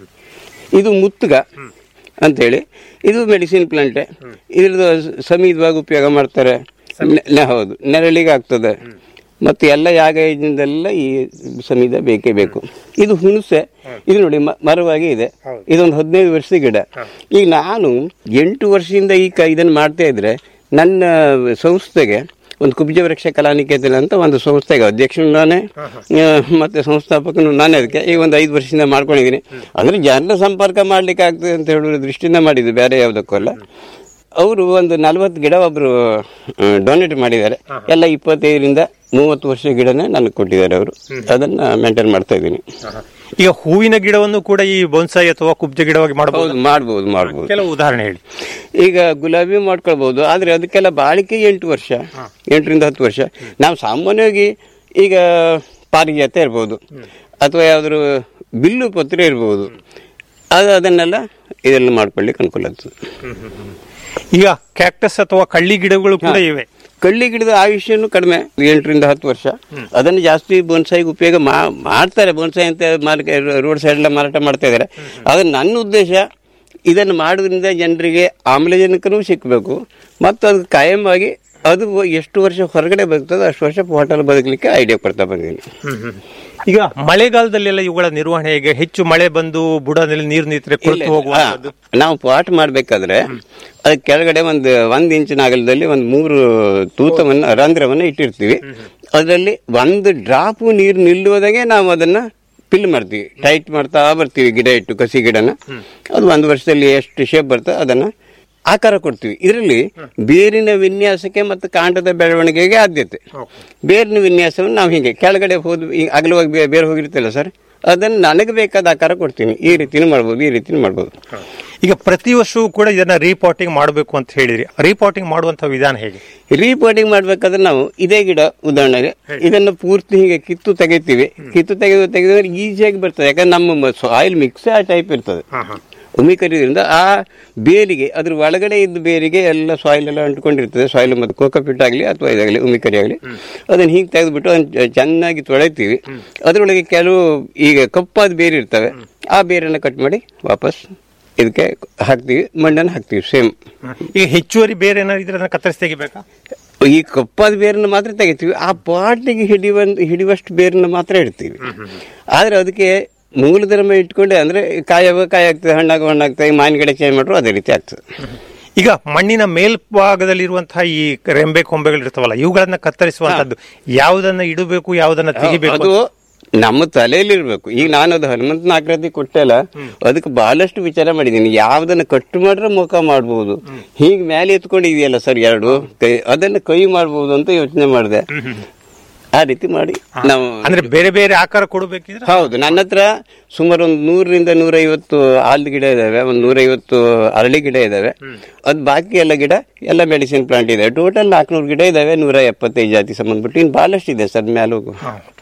ಇದು ಮುತ್ತುಗ ಅಂತೇಳಿ ಇದು ಮೆಡಿಸಿನ್ ಪ್ಲಾಂಟೆ ಇದ್ರದ್ದು ಸಮೀದವಾಗಿ ಉಪಯೋಗ ಮಾಡ್ತಾರೆ ನೆ- ನೆ- ಹೌದು ನೆರಳಿಗೆ ಆಗ್ತದೆ ಮತ್ತು ಎಲ್ಲ ಯಾಗ ಯಜ್ಞದೆಲ್ಲ ಈ ಸಮೀದ ಬೇಕೇ ಬೇಕು ಇದು ಹುಣಸೆ ಇದು ನೋಡಿ ಮ- ಮರವಾಗಿ ಇದೆ ಇದೊಂದು ಹದಿನೈದು ವರ್ಷದ ಗಿಡ ಈಗ ನಾನು ಎಂಟು ವರ್ಷದಿಂದ ಈ ಕ ಇದನ್ನು ಮಾಡ್ತಾ ಇದ್ರೆ ನನ್ನ ಸಂಸ್ಥೆಗೆ ಒಂದು ಕುಬ್ಜ ವೃಕ್ಷ ಕಲಾನಿಕೇತನ ಅಂತ ಒಂದು ಸಂಸ್ಥೆಗೆ ಅಧ್ಯಕ್ಷನು ನಾನೇ ಆ, ಮತ್ತೆ ಸಂಸ್ಥಾಪಕನು ನಾನೇ ಅದಕ್ಕೆ ಈಗ ಒಂದು ಐದು ವರ್ಷದಿಂದ ಮಾಡ್ಕೊಂಡಿದ್ದೀನಿ ಅಂದ್ರೆ ಜನರ ಸಂಪರ್ಕ ಮಾಡ್ಲಿಕ್ಕೆ ಆಗ್ತದೆ ಅಂತ ಹೇಳುವ ದೃಷ್ಟಿಯಿಂದ ಮಾಡಿದ್ದು ಬೇರೆ ಯಾವುದಕ್ಕೂ ಅಲ್ಲ ಅವರು ಒಂದು ನಲ್ವತ್ತು ಗಿಡ ಒಬ್ರು ಡೊನೇಟ್ ಮಾಡಿದ್ದಾರೆ ಎಲ್ಲ ಇಪ್ಪತ್ತೈದರಿಂದ ಮೂವತ್ತು ವರ್ಷ ಗಿಡನೇ ನನಗೆ ಕೊಟ್ಟಿದ್ದಾರೆ ಅವರು ಅದನ್ನ ಮೇಂಟೈನ್ ಮಾಡ್ತಾ ಇದ್ದೀನಿ ಈಗ ಹೂವಿನ ಗಿಡವನ್ನು ಕೂಡ ಈ ಬೋನ್ಸಾಯಿ ಅಥವಾ ಕುಬ್ಜ ಗಿಡವಾಗಿ ಮಾಡಬಹುದು ಹೌದು ಮಾಡ್ಬೋದು ಮಾಡ್ಬೋದು ಕೆಲವು ಉದಾಹರಣೆ ಹೇಳಿ ಈಗ ಗುಲಾಬಿ ಮಾಡ್ಕೊಳ್ಬಹುದು ಆದ್ರೆ ಅದಕ್ಕೆಲ್ಲ ಬಾಳಿಕೆ ಎಂಟು ವರ್ಷ ಎಂಟರಿಂದ ಹತ್ತು ವರ್ಷ ನಾವು ಸಾಮಾನ್ಯವಾಗಿ ಈಗ ಪಾರಿಜಾತ ಇರ್ಬೋದು ಅಥವಾ ಯಾವ್ದಾದ್ರು ಬಿಲ್ಲು ಪತ್ರೆ ಇರ್ಬೋದು ಅದು ಅದನ್ನೆಲ್ಲ ಇದೆಲ್ಲ ಮಾಡ್ಕೊಳ್ಳಿಕ್ಕೆ ಅನುಕೂಲ ಆಗ್ತದೆ ಈಗ ಕ್ಯಾಕ್ಟಸ್ ಅಥವಾ ಕಳ್ಳಿ ಗಿಡಗಳು ಕೂಡ ಇವೆ ಕಳ್ಳಿ ಗಿಡದ ಆಯುಷ್ಯನು ಕಡಿಮೆ ಎಂಟರಿಂದ ಹತ್ತು ವರ್ಷ ಅದನ್ನು ಜಾಸ್ತಿ ಬೋನ್ಸಾಯಿಗೆ ಉಪಯೋಗ ಮಾ- ಮಾಡ್ತಾರೆ ಬೋನ್ಸಾಯಿ ಅಂತ ಮಾರ್ಕೆ ರೋಡ್ ಸೈಡ್ ಎಲ್ಲ ಮಾರಾಟ ಮಾಡ್ತಾ ಇದ್ದಾರೆ ಆದ್ರೆ ನನ್ನ ಉದ್ದೇಶ ಇದನ್ನು ಮಾಡೋದ್ರಿಂದ ಜನರಿಗೆ ಆಮ್ಲಜನಕನೂ ಸಿಕ್ಕಬೇಕು ಮತ್ತು ಅದು ಕಾಯಮಾಗಿ ಅದು ಎಷ್ಟು ವರ್ಷ ಹೊರಗಡೆ ಬದುಕ್ತದೆ ಅಷ್ಟು ವರ್ಷ ಹೋಟೆಲ್ ಬದುಕಲಿಕ್ಕೆ ಐಡಿಯಾ ಕೊಡ್ತಾ ಬಂದಿದ್ದೀನಿ ಈಗ ಮಳೆಗಾಲದಲ್ಲೆಲ್ಲ ಇವುಗಳ ನಿರ್ವಹಣೆ ಹೇಗೆ ಹೆಚ್ಚು ಮಳೆ ಬಂದು ಬುಡದಲ್ಲಿ ನೀರು ನಿಂತರೆ ಕೊಳ್ತು ಹೋಗುವಂತದ್ದು ಹಾ, ನಾವು ಪಾಟ್ ಮಾಡ್ಬೇಕಾದ್ರೆ ಅದಕ್ಕೆ ಕೆಳಗಡೆ ಒಂದು ಒಂದ್ ಇಂಚಿನ ಅಗಲದಲ್ಲಿ ಒಂದು ಮೂರು ತೂತವನ್ನ ರಂಧ್ರವನ್ನ ಇಟ್ಟಿರ್ತೀವಿ ಅದರಲ್ಲಿ ಒಂದು ಡ್ರಾಪು ನೀರು ನಿಲ್ಲುವುದಾಗೆ ನಾವು ಅದನ್ನ ಫಿಲ್ ಮಾಡ್ತೀವಿ ಟೈಟ್ ಮಾಡ್ತಾ ಬರ್ತೀವಿ ಗಿಡ ಇಟ್ಟು ಕಸಿ ಗಿಡನ ಅದು ಒಂದು ವರ್ಷದಲ್ಲಿ ಎಷ್ಟು ಶೇಪ್ ಬರ್ತದೆ ಅದನ್ನ ಆಕಾರ ಕೊಡ್ತೀವಿ ಇದರಲ್ಲಿ ಬೇರಿನ ವಿನ್ಯಾಸಕ್ಕೆ ಮತ್ತು ಕಾಂಡದ ಬೆಳವಣಿಗೆಗೆ ಆದ್ಯತೆ ಬೇರಿನ ವಿನ್ಯಾಸವನ್ನು ನಾವು ಹೀಗೆ ಕೆಳಗಡೆ ಹೋದ್ ಈ ಅಗಲವಾಗಿ ಬೇ- ಬೇರೆ ಹೋಗಿರ್ತಲ್ಲ ಸರ್ ಅದನ್ನು ನನಗೆ ಬೇಕಾದ ಆಕಾರ ಕೊಡ್ತೀನಿ ಈ ರೀತಿನೂ ಮಾಡ್ಬೋದು ಈ ರೀತಿನೂ ಮಾಡ್ಬೋದು ಈಗ ಪ್ರತಿ ವರ್ಷವೂ ಕೂಡ ಇದನ್ನ ರೀಪಾಟಿಂಗ್ ಮಾಡಬೇಕು ಅಂತ ಹೇಳಿದ್ರಿ ರೀಪಾಟಿಂಗ್ ಮಾಡುವಂತ ವಿಧಾನ ಹೇಗೆ ರೀಪೋರ್ಟಿಂಗ್ ಮಾಡ್ಬೇಕಾದ್ರೆ ನಾವು ಇದೇ ಗಿಡ ಉದಾಹರಣೆಗೆ ಇದನ್ನು ಪೂರ್ತಿ ಹೀಗೆ ಕಿತ್ತು ತೆಗಿತೀವಿ ಕಿತ್ತು ತೆಗೆದು ತೆಗೆದ್ರೆ ಈಸಿಯಾಗಿ ಬರ್ತದೆ ಯಾಕಂದ್ರೆ ನಮ್ಮ ಸಾಯಿಲ್ ಮಿಕ್ಸ್ ಆ ಟೈಪ್ ಇರ್ತದೆ ಉಮಿಕರಿದ್ರಿಂದ ಆ ಬೇರಿಗೆ ಅದ್ರ ಒಳಗಡೆ ಇದ್ದ ಬೇರಿಗೆ ಎಲ್ಲ ಸಾಯಿಲ್ ಎಲ್ಲ ಅಂಟ್ಕೊಂಡಿರ್ತದೆ ಸಾಯಿಲ್ ಮತ್ತು ಕೋಕೋಪಿಟ್ ಆಗಲಿ ಅಥವಾ ಇದಾಗಲಿ ಉಮಿಕರಿ ಆಗಲಿ ಅದನ್ನ ಹೀಗೆ ತೆಗೆದ್ಬಿಟ್ಟು ಅದನ್ನ ಚೆನ್ನಾಗಿ ತೊಳೆತೀವಿ ಅದರೊಳಗೆ ಕೆಲವು ಈಗ ಕಪ್ಪಾದ ಬೇರೆ ಇರ್ತವೆ ಆ ಬೇರನ್ನ ಕಟ್ ಮಾಡಿ ವಾಪಸ್ ಇದಕ್ಕೆ ಹಾಕ್ತೀವಿ ಮಣ್ಣನ್ನು ಹಾಕ್ತೀವಿ ಸೇಮ್ ಈಗ ಹೆಚ್ಚುವರಿ ಬೇರೆ ಏನಾದ್ರು ಇದ್ರೆ ಅದನ್ನ ಕತ್ತರಿಸಿ ತೆಗಿಬೇಕಾ ಈ ಕಪ್ಪಾದ ಬೇರನ್ನ ಮಾತ್ರ ತೆಗಿತೀವಿ ಆ ಪಾಟಿಗೆ ಹಿಡಿಯುವ ಹಿಡಿಯುವಷ್ಟು ಬೇರನ್ನ ಮಾತ್ರ ಇಡ್ತೀವಿ ಆದ್ರೆ ಅದಕ್ಕೆ ಮೂಲಧರ್ಮ ಇಟ್ಕೊಂಡೆ ಅಂದ್ರೆ ಕಾಯವ ಕಾಯ ಆಗ್ತದೆ ಹಣ್ಣಾಗ ಹಣ್ಣಾಗ್ತದೆ ಈ ಮಾವಿನ ಗಿಡ ಚೇಂಜ್ ಮಾಡ್ರು ಅದೇ ರೀತಿ ಆಗ್ತದೆ ಈಗ ಮಣ್ಣಿನ ಮೇಲ್ಭಾಗದಲ್ಲಿರುವಂತಹ ಈ ರೆಂಬೆ ಕೊಂಬೆಗಳು ಇರ್ತಾವಲ್ಲ ಇವುಗಳನ್ನ ಕತ್ತರಿಸುವಂತದ್ದು ಯಾವುದನ್ನ ಇಡಬೇಕು ಯಾವುದನ್ನ ತೆಗಿಬೇಕು ಅದು ನಮ್ಮ ತಲೆಯಲ್ಲಿ ಇರ್ಬೇಕು ಈಗ ನಾನು ಅದು ಹನುಮಂತನ ಆಕೃತಿ ಕೊಟ್ಟೆಲ್ಲ ಅದಕ್ಕೆ ಬಹಳಷ್ಟು ವಿಚಾರ ಮಾಡಿದ್ದೀನಿ ಯಾವ್ದನ್ನ ಕಟ್ಟು ಮಾಡ್ರೆ ಮುಖ ಮಾಡ್ಬೋದು ಹೀಗೆ ಮೇಲೆ ಎತ್ಕೊಂಡಿದೆಯಲ್ಲ ಸರ್ ಎರಡು ಕೈ ಅದನ್ನ ಕೈ ಮಾಡ್ಬೋದು ಅಂತ ಯೋಚನೆ ಮಾಡಿದೆ ಆ ರೀತಿ ಮಾಡಿ ನಾವು ಅಂದ್ರೆ ಬೇರೆ ಬೇರೆ ಆಕಾರ ಕೊಡಬೇಕಿದ್ರೆ ಹೌದು ನನ್ನ ಹತ್ರ ಸುಮಾರು ಒಂದು ನೂರರಿಂದ ನೂರೈವತ್ತು ಆಲ್ದ ಗಿಡ ಇದಾವೆ ಒಂದು ನೂರೈವತ್ತು ಅರಳಿ ಗಿಡ ಇದಾವೆ ಅದು ಬಾಕಿ ಎಲ್ಲ ಗಿಡ ಎಲ್ಲ ಮೆಡಿಸಿನ್ ಪ್ಲಾಂಟ್ ಇದೆ ಟೋಟಲ್ ನಾಲ್ಕುನೂರು ಗಿಡ ಇದಾವೆ ನೂರ ಎಪ್ಪತ್ತೈದು ಜಾತಿ ಸಂಬಂಧಪಟ್ಟು ಇನ್ನು ಬಹಳಷ್ಟು ಇದೆ ಸರ್ ಮ್ಯಾಲೋಗು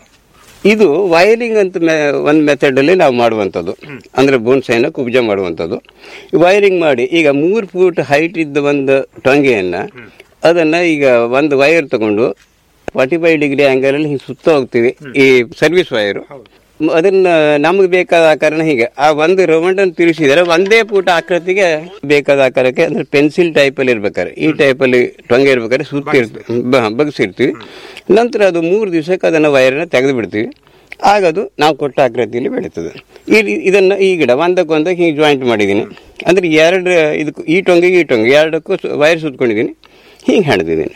ಇದು ವೈರಿಂಗ್ ಅಂತ ಮೆ- ಒಂದ್ ಮೆಥಡ್ ಅಲ್ಲಿ ನಾವು ಮಾಡುವಂಥದ್ದು ಅಂದ್ರೆ ಬೋನ್ಸೈನ ಕುಬ್ಜ ಮಾಡುವಂಥದ್ದು ವೈರಿಂಗ್ ಮಾಡಿ ಈಗ ಮೂರು ಫೂಟ್ ಹೈಟ್ ಇದ್ದ ಒಂದು ಟೊಂಗೆಯನ್ನ ಅದನ್ನ ಈಗ ಒಂದು ವೈರ್ ತಗೊಂಡು ಫಾರ್ಟಿ ಫೈವ್ ಡಿಗ್ರಿ ಆಂಗಲ್ ಅಲ್ಲಿ ಹಿಂಗೆ ಸುತ್ತ ಹೋಗ್ತೀವಿ ಈ ಸರ್ವಿಸ್ ವೈರು ಮ್- ಅದನ್ನ ನಮಗೆ ಬೇಕಾದ ಆಕಾರನ ಹೀಗೆ ಆ ಒಂದು ರೌಂಡ್ ಅನ್ನು ತಿರುಗಿಸಿದರೆ ಒಂದೇ ಪುಟ ಆಕೃತಿಗೆ ಬೇಕಾದ ಆಕಾರಕ್ಕೆ ಅಂದ್ರೆ ಪೆನ್ಸಿಲ್ ಟೈಪ್ ಅಲ್ಲಿ ಇರ್ಬೇಕಾದ್ರೆ ಈ ಟೈಪ್ ಅಲ್ಲಿ ಟೊಂಗೆ ಇರ್ಬೇಕಾದ್ರೆ ಸುತ್ತಿರ್ತೀವಿ ಬಗ್ಸಿರ್ತೀವಿ ನಂತರ ಅದು ಮೂರು ದಿವಸಕ್ಕೆ ಅದನ್ನ ವೈರನ್ನ ತೆಗೆದು ಬಿಡ್ತೀವಿ ಆಗ ಅದು ನಾವು ಕೊಟ್ಟ ಆಕೃತಿಯಲ್ಲಿ ಬೆಳೀತದೆ ಈ ರೀ- ಇದನ್ನ ಈ ಗಿಡ ಒಂದಕ್ಕೊಂದಕ್ಕೆ ಹೀಗೆ ಜಾಯಿಂಟ್ ಮಾಡಿದ್ದೀನಿ ಅಂದ್ರೆ ಎರಡು ಇದಕ್ಕೂ ಈ ಟೊಂಗೆಗೆ ಈ ಟೊಂಗೆ ಎರಡಕ್ಕೂ ವೈರ್ ಸುತ್ಕೊಂಡಿದ್ದೀನಿ ಹೀಗೆ ಹೆಣದಿದ್ದೀನಿ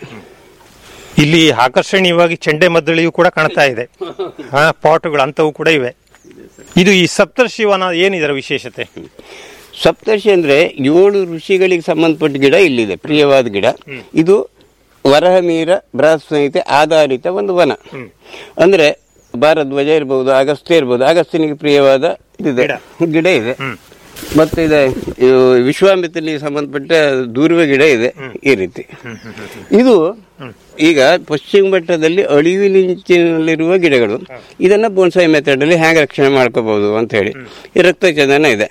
ಇಲ್ಲಿ ಆಕರ್ಷಣೀಯವಾಗಿ ಚೆಂಡೆ ಮದ್ದಳೆಯೂ ಕೂಡ ಕಾಣ್ತಾ ಇದೆ ಹಾ ಪಾಟ್ಗಳು ಅಂತವು ಕೂಡ ಇವೆ ಇದು ಈ ಸಪ್ತರ್ಶಿವನ ಏನಿದರ ವಿಶೇಷತೆ ಸಪ್ತರ್ಷಿ ಅಂದ್ರೆ ಏಳು ಋಷಿಗಳಿಗೆ ಸಂಬಂಧಪಟ್ಟ ಗಿಡ ಇಲ್ಲಿದೆ ಪ್ರಿಯವಾದ ಗಿಡ ಇದು ವರಹಮೀರ ಬೃಹತ್ ಸಂಹಿತೆ ಆಧಾರಿತ ಒಂದು ವನ ಅಂದ್ರೆ ಭಾರದ್ವಾಜ ಇರ್ಬೋದು ಅಗಸ್ತ್ಯ ಇರ್ಬೋದು ಅಗಸ್ತ್ಯನಿಗೆ ಪ್ರಿಯವಾದ ಇದಿದೆ ಗಿಡ ಇದೆ ಮತ್ತೆ ಇದೆ ಇವು ವಿಶ್ವಾಮಿತ್ರನಿಗೆ ಸಂಬಂಧಪಟ್ಟ ದೂರ್ವ ಗಿಡ ಇದೆ ಈ ರೀತಿ ಇದು ಈಗ ಪಶ್ಚಿಮ ಘಟ್ಟದಲ್ಲಿ ಅಳಿವಿನಿಂಚಿನಲ್ಲಿರುವ ಗಿಡಗಳು ಇದನ್ನ ಬೋನ್ಸಾಯಿ ಮೆಥಡ್ ಅಲ್ಲಿ ಹೇಗೆ ರಕ್ಷಣೆ ಮಾಡ್ಕೋಬಹುದು ಅಂತ ಹೇಳಿ ಈ ರಕ್ತ ಚಂದನ ಇದೆ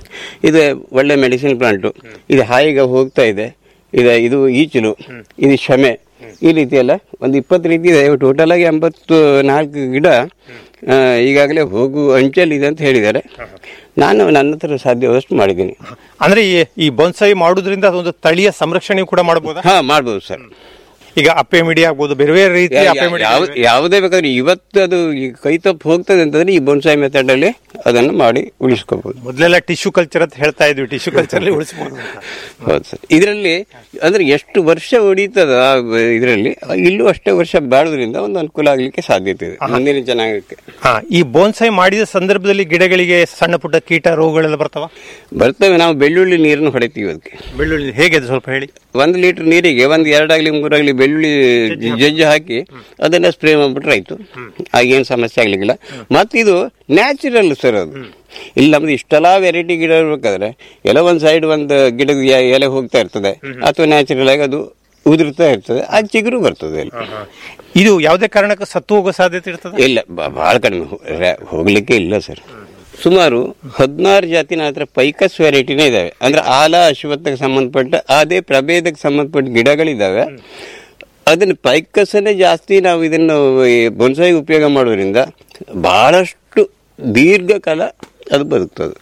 ಇದು ಒಳ್ಳೆ ಮೆಡಿಸಿನ್ ಪ್ಲಾಂಟು ಇದು ಹಾಯಿಗೆ ಹೋಗ್ತಾ ಇದೆ ಇದೆ ಇದು ಈಚಲು ಇದು ಶಮೆ ಈ ರೀತಿ ಎಲ್ಲ ಒಂದು ಇಪ್ಪತ್ತು ರೀತಿ ಇದೆ ಟೋಟಲ್ ಆಗಿ ಎಂಬತ್ತು ನಾಲ್ಕು ಗಿಡ ಆ, ಈಗಾಗಲೇ ಹೋಗು ಅಂಚಲ್ಲಿದೆ ಅಂತ ಹೇಳಿದ್ದಾರೆ ನಾನು ನನ್ನ ಹತ್ರ ಸಾಧ್ಯವಾದಷ್ಟು ಮಾಡಿದ್ದೀನಿ ಅಂದ್ರೆ ಈ- ಈ ಬೊನ್ಸಾಯಿ ಮಾಡುದ್ರಿಂದ ಅದೊಂದು ತಳಿಯ ಸಂರಕ್ಷಣೆ ಕೂಡ ಮಾಡಬಹುದಾ ಹಾ ಮಾಡ್ಬೋದು ಸರ್ ಈಗ ಅಪ್ಪೆ ಮಿಡಿ ಆಗ್ಬೋದು ಬೇರೆ ಬೇರೆ ರೀತಿಯ ಅಪ್ಪೆ ಮಿಡಿ ಯಾವ- ಯಾವುದೇ ಬೇಕಾದ್ರೆ ಇವತ್ತು ಅದು ಈ ಕೈ ತಪ್ಪು ಹೋಗ್ತದೆ ಅಂತಂದ್ರೆ ಈ ಬೊನ್ಸಾಯಿ ಮೆಥಡ್ ಅಲ್ಲಿ ಅದನ್ನು ಮಾಡಿ ಉಳಿಸ್ಕೋಬಹುದು ಮೊದಲೆಲ್ಲ ಟಿಶ್ಯೂ ಕಲ್ಚರ್ ಅಂತ ಹೇಳ್ತಾ ಇದ್ವಿ ಟಿಶ್ಯೂ ಕಲ್ಚರ್ ಅಲ್ಲಿ ಉಳಿಸಬಹುದು ಅಂತ ಹೌದು ಸರ್ ಇದರಲ್ಲಿ ಅಂದ್ರೆ ಎಷ್ಟು ವರ್ಷ ಹೊಡೀತದ ಇದರಲ್ಲಿ ಇಲ್ಲೂ ಅಷ್ಟೇ ವರ್ಷ ಬಾಳೋದ್ರಿಂದ ಒಂದು ಅನುಕೂಲ ಆಗ್ಲಿಕ್ಕೆ ಸಾಧ್ಯತೆ ಇದೆ ಮುಂದಿನ ಜನಾಂಗಕ್ಕೆ ಹಾ ಈ ಬೋನ್ಸಾಯಿ ಮಾಡಿದ ಸಂದರ್ಭದಲ್ಲಿ ಗಿಡಗಳಿಗೆ ಸಣ್ಣ ಪುಟ್ಟ ಕೀಟ ರೋಗಗಳೆಲ್ಲ ಬರ್ತಾವ ಬರ್ತವೆ ನಾವು ಬೆಳ್ಳುಳ್ಳಿ ನೀರನ್ನು ಹೊಡಿತೀವಿ ಅದಕ್ಕೆ ಬೆಳ್ಳುಳ್ಳಿ ಹೇಗೆ ಅದು ಸ್ವಲ್ಪ ಹೇಳಿ ಒಂದು ಲೀಟರ್ ನೀರಿಗೆ ಒಂದು ಎರಡಾಗ್ಲಿ ಮೂರಾಗ್ಲಿ ಬೆಳ್ಳುಳ್ಳಿ ಜಜ್ಜು ಹಾಕಿ ಅದನ್ನ ಸ್ಪ್ರೇ ಮಾಡ್ಬಿಟ್ರೆ ಆಯ್ತು ಆಗೇನು ಸಮಸ್ಯೆ ಆಗ್ಲಿಕ್ಕಿಲ್ಲ ಮತ್ತು ಇದು ನ್ಯಾಚುರಲ್ ಸರ್ ಅದು ಇಲ್ಲಿ ನಮ್ದು ಇಷ್ಟೆಲ್ಲ ವೆರೈಟಿ ಗಿಡ ಇರ್ಬೇಕಾದ್ರೆ ಎಲ್ಲ ಒಂದ್ ಸೈಡ್ ಒಂದು ಗಿಡದ ಎ- ಎಲೆ ಹೋಗ್ತಾ ಇರ್ತದೆ ಅಥವಾ ನ್ಯಾಚುರಲ್ ಆಗಿ ಅದು ಉದುರ್ತಾ ಇರ್ತದೆ ಆ ಚಿಗುರು ಬರ್ತದೆ ಅಲ್ಲಿ ಇದು ಯಾವುದೇ ಕಾರಣಕ್ಕೆ ಸತ್ತು ಹೋಗೋ ಸಾಧ್ಯತೆ ಇರ್ತದೆ ಇಲ್ಲ ಬ- ಬಹಳ ಕಡಿಮೆ ಹೋ- ರ- ಹೋಗ್ಲಿಕ್ಕೆ ಇಲ್ಲ ಸರ್ ಸುಮಾರು ಹದಿನಾರು ಜಾತಿನ ಹತ್ರ ಪೈಕಸ್ ವೆರೈಟಿನೇ ಇದಾವೆ ಅಂದ್ರೆ ಆಲ ಅಶ್ವತ್ಥಕ್ಕೆ ಸಂಬಂಧಪಟ್ಟ ಅದೇ ಪ್ರಭೇದಕ್ಕೆ ಸಂಬಂಧಪಟ್ಟ ಗಿಡಗಳಿದಾವೆ ಅದನ್ನ ಪೈಕಸ್ಸನ್ನೇ ಜಾಸ್ತಿ ನಾವು ಇದನ್ನು ಈ ಬೊನ್ಸಾಯಿ ಉಪಯೋಗ ಮಾಡೋದ್ರಿಂದ ಬಹಳಷ್ಟು ದೀರ್ಘಕಾಲ ಅದು ಬದುಕ್ತದೆ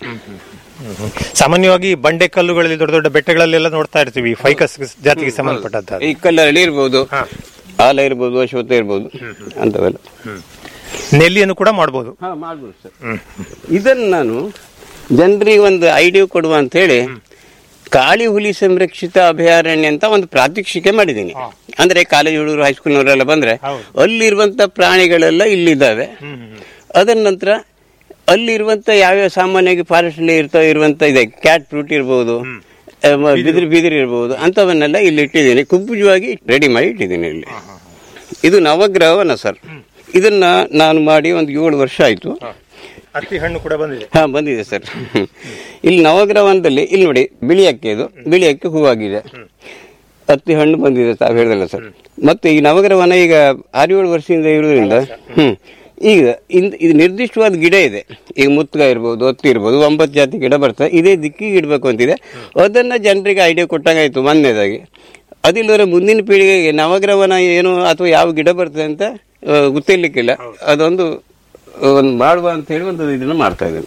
ಸಾಮಾನ್ಯವಾಗಿ ಬಂಡೆ ಕಲ್ಲುಗಳಲ್ಲಿ ದೊಡ್ಡ ದೊಡ್ಡ ಬೆಟ್ಟಗಳಲ್ಲೆಲ್ಲ ನೋಡ್ತಾ ಇರ್ತೀವಿ ಫೈಕಸ್ ಜಾತಿಗೆ ಸಂಬಂಧಪಟ್ಟಂತ ಈ ಕಲ್ಲಲ್ಲಿ ಇರ್ಬೋದು ಆಲ ಇರ್ಬೋದು ಅಶ್ವತ್ಥ ಇರ್ಬೋದು ಅಂತವೆಲ್ಲ ನೆಲ್ಲಿಯನ್ನು ಕೂಡ ಮಾಡಬಹುದು ಹಾ ಮಾಡ್ಬೋದು ಸರ್ ಇದನ್ನ ನಾನು ಜನರಿಗೆ ಒಂದು ಐಡಿಯಾ ಕೊಡುವ ಅಂತ ಹೇಳಿ ಕಾಳಿ ಹುಲಿ ಸಂರಕ್ಷಿತ ಅಭಯಾರಣ್ಯ ಅಂತ ಒಂದು ಪ್ರಾತ್ಯಕ್ಷಿಕೆ ಮಾಡಿದ್ದೀನಿ ಅಂದ್ರೆ ಕಾಲೇಜ್ ಹುಡುಗರು ಹೈಸ್ಕೂಲ್ನವರೆಲ್ಲ ಬಂದ್ರೆ ಅಲ್ಲಿರುವಂತ ಪ್ರಾಣಿಗಳೆಲ್ಲ ಇಲ್ಲಿದ್ದಾವೆ ಅದರ ನಂತರ ಅಲ್ಲಿರುವಂತ ಯಾವ್ಯಾವ ಸಾಮಾನ್ಯವಾಗಿ ಫಾರೆಸ್ಟ್ ಅಲ್ಲಿ ಇರ್ತಾ ಇರುವಂತ ಇದೆ ಕ್ಯಾಟ್ ಫ್ರೂಟ್ ಇರ್ಬೋದು ಆ, ಮ- ಬಿದಿರು ಬಿದಿರು ಇರ್ಬೋದು ಅಂತವನ್ನೆಲ್ಲ ಇಲ್ಲಿ ಇಟ್ಟಿದ್ದೀನಿ ಕುಬ್ಬುಜವಾಗಿ ರೆಡಿ ಮಾಡಿ ಇಟ್ಟಿದ್ದೀನಿ ಇಲ್ಲಿ ಇದು ನವಗ್ರಹವನ ಸರ್ ಇದನ್ನ ನಾನು ಮಾಡಿ ಒಂದು ಏಳು ವರ್ಷ ಆಯ್ತು ಹತ್ತಿ ಹಣ್ಣು ಕೂಡ ಬಂದಿದೆ ಹಾ ಬಂದಿದೆ ಸರ್ ಇಲ್ಲಿ ನವಗ್ರಹವನದಲ್ಲಿ ಇಲ್ಲಿ ನೋಡಿ ಬಿಳಿ ಅಕ್ಕಿ ಇದು ಬಿಳಿ ಅಕ್ಕಿ ಹೂವಾಗಿದೆ ಹತ್ತಿ ಹಣ್ಣು ಬಂದಿದೆ ತಾವು ಹೇಳಿದಲ್ಲ ಸರ್ ಮತ್ತೆ ಈ ನವಗ್ರಹವನ ಈಗ ಆರು ಏಳು ವರ್ಷದಿಂದ ಇರೋದ್ರಿಂದ ಹ್ಮ್ ಈಗ ಇಂದ್- ಇದು ನಿರ್ದಿಷ್ಟವಾದ ಗಿಡ ಇದೆ ಈಗ ಮುತ್ಗ ಇರ್ಬೋದು ಹತ್ತಿ ಇರ್ಬೋದು ಒಂಬತ್ತು ಜಾತಿ ಗಿಡ ಬರ್ತದೆ ಇದೇ ದಿಕ್ಕಿಗೆ ಇಡಬೇಕು ಅಂತಿದೆ ಅದನ್ನ ಜನರಿಗೆ ಐಡಿಯಾ ಕೊಟ್ಟಾಗಾಯ್ತು ಮೊನ್ನೆದಾಗಿ ಅದಿಲ್ಲದ್ರೆ ಮುಂದಿನ ಪೀಳಿಗೆಗೆ ನವಗ್ರಹವನ ಏನು ಅಥವಾ ಯಾವ ಗಿಡ ಬರ್ತದೆ ಅಂತ ಆ, ಗೊತ್ತಿರ್ಲಿಕ್ಕಿಲ್ಲ ಅದೊಂದು ಒಂದು ಮಾಡುವ ಅಂತ ಹೇಳಿ ಒಂದು ಇದನ್ನ ಮಾಡ್ತಾ ಇದ್ದೇನೆ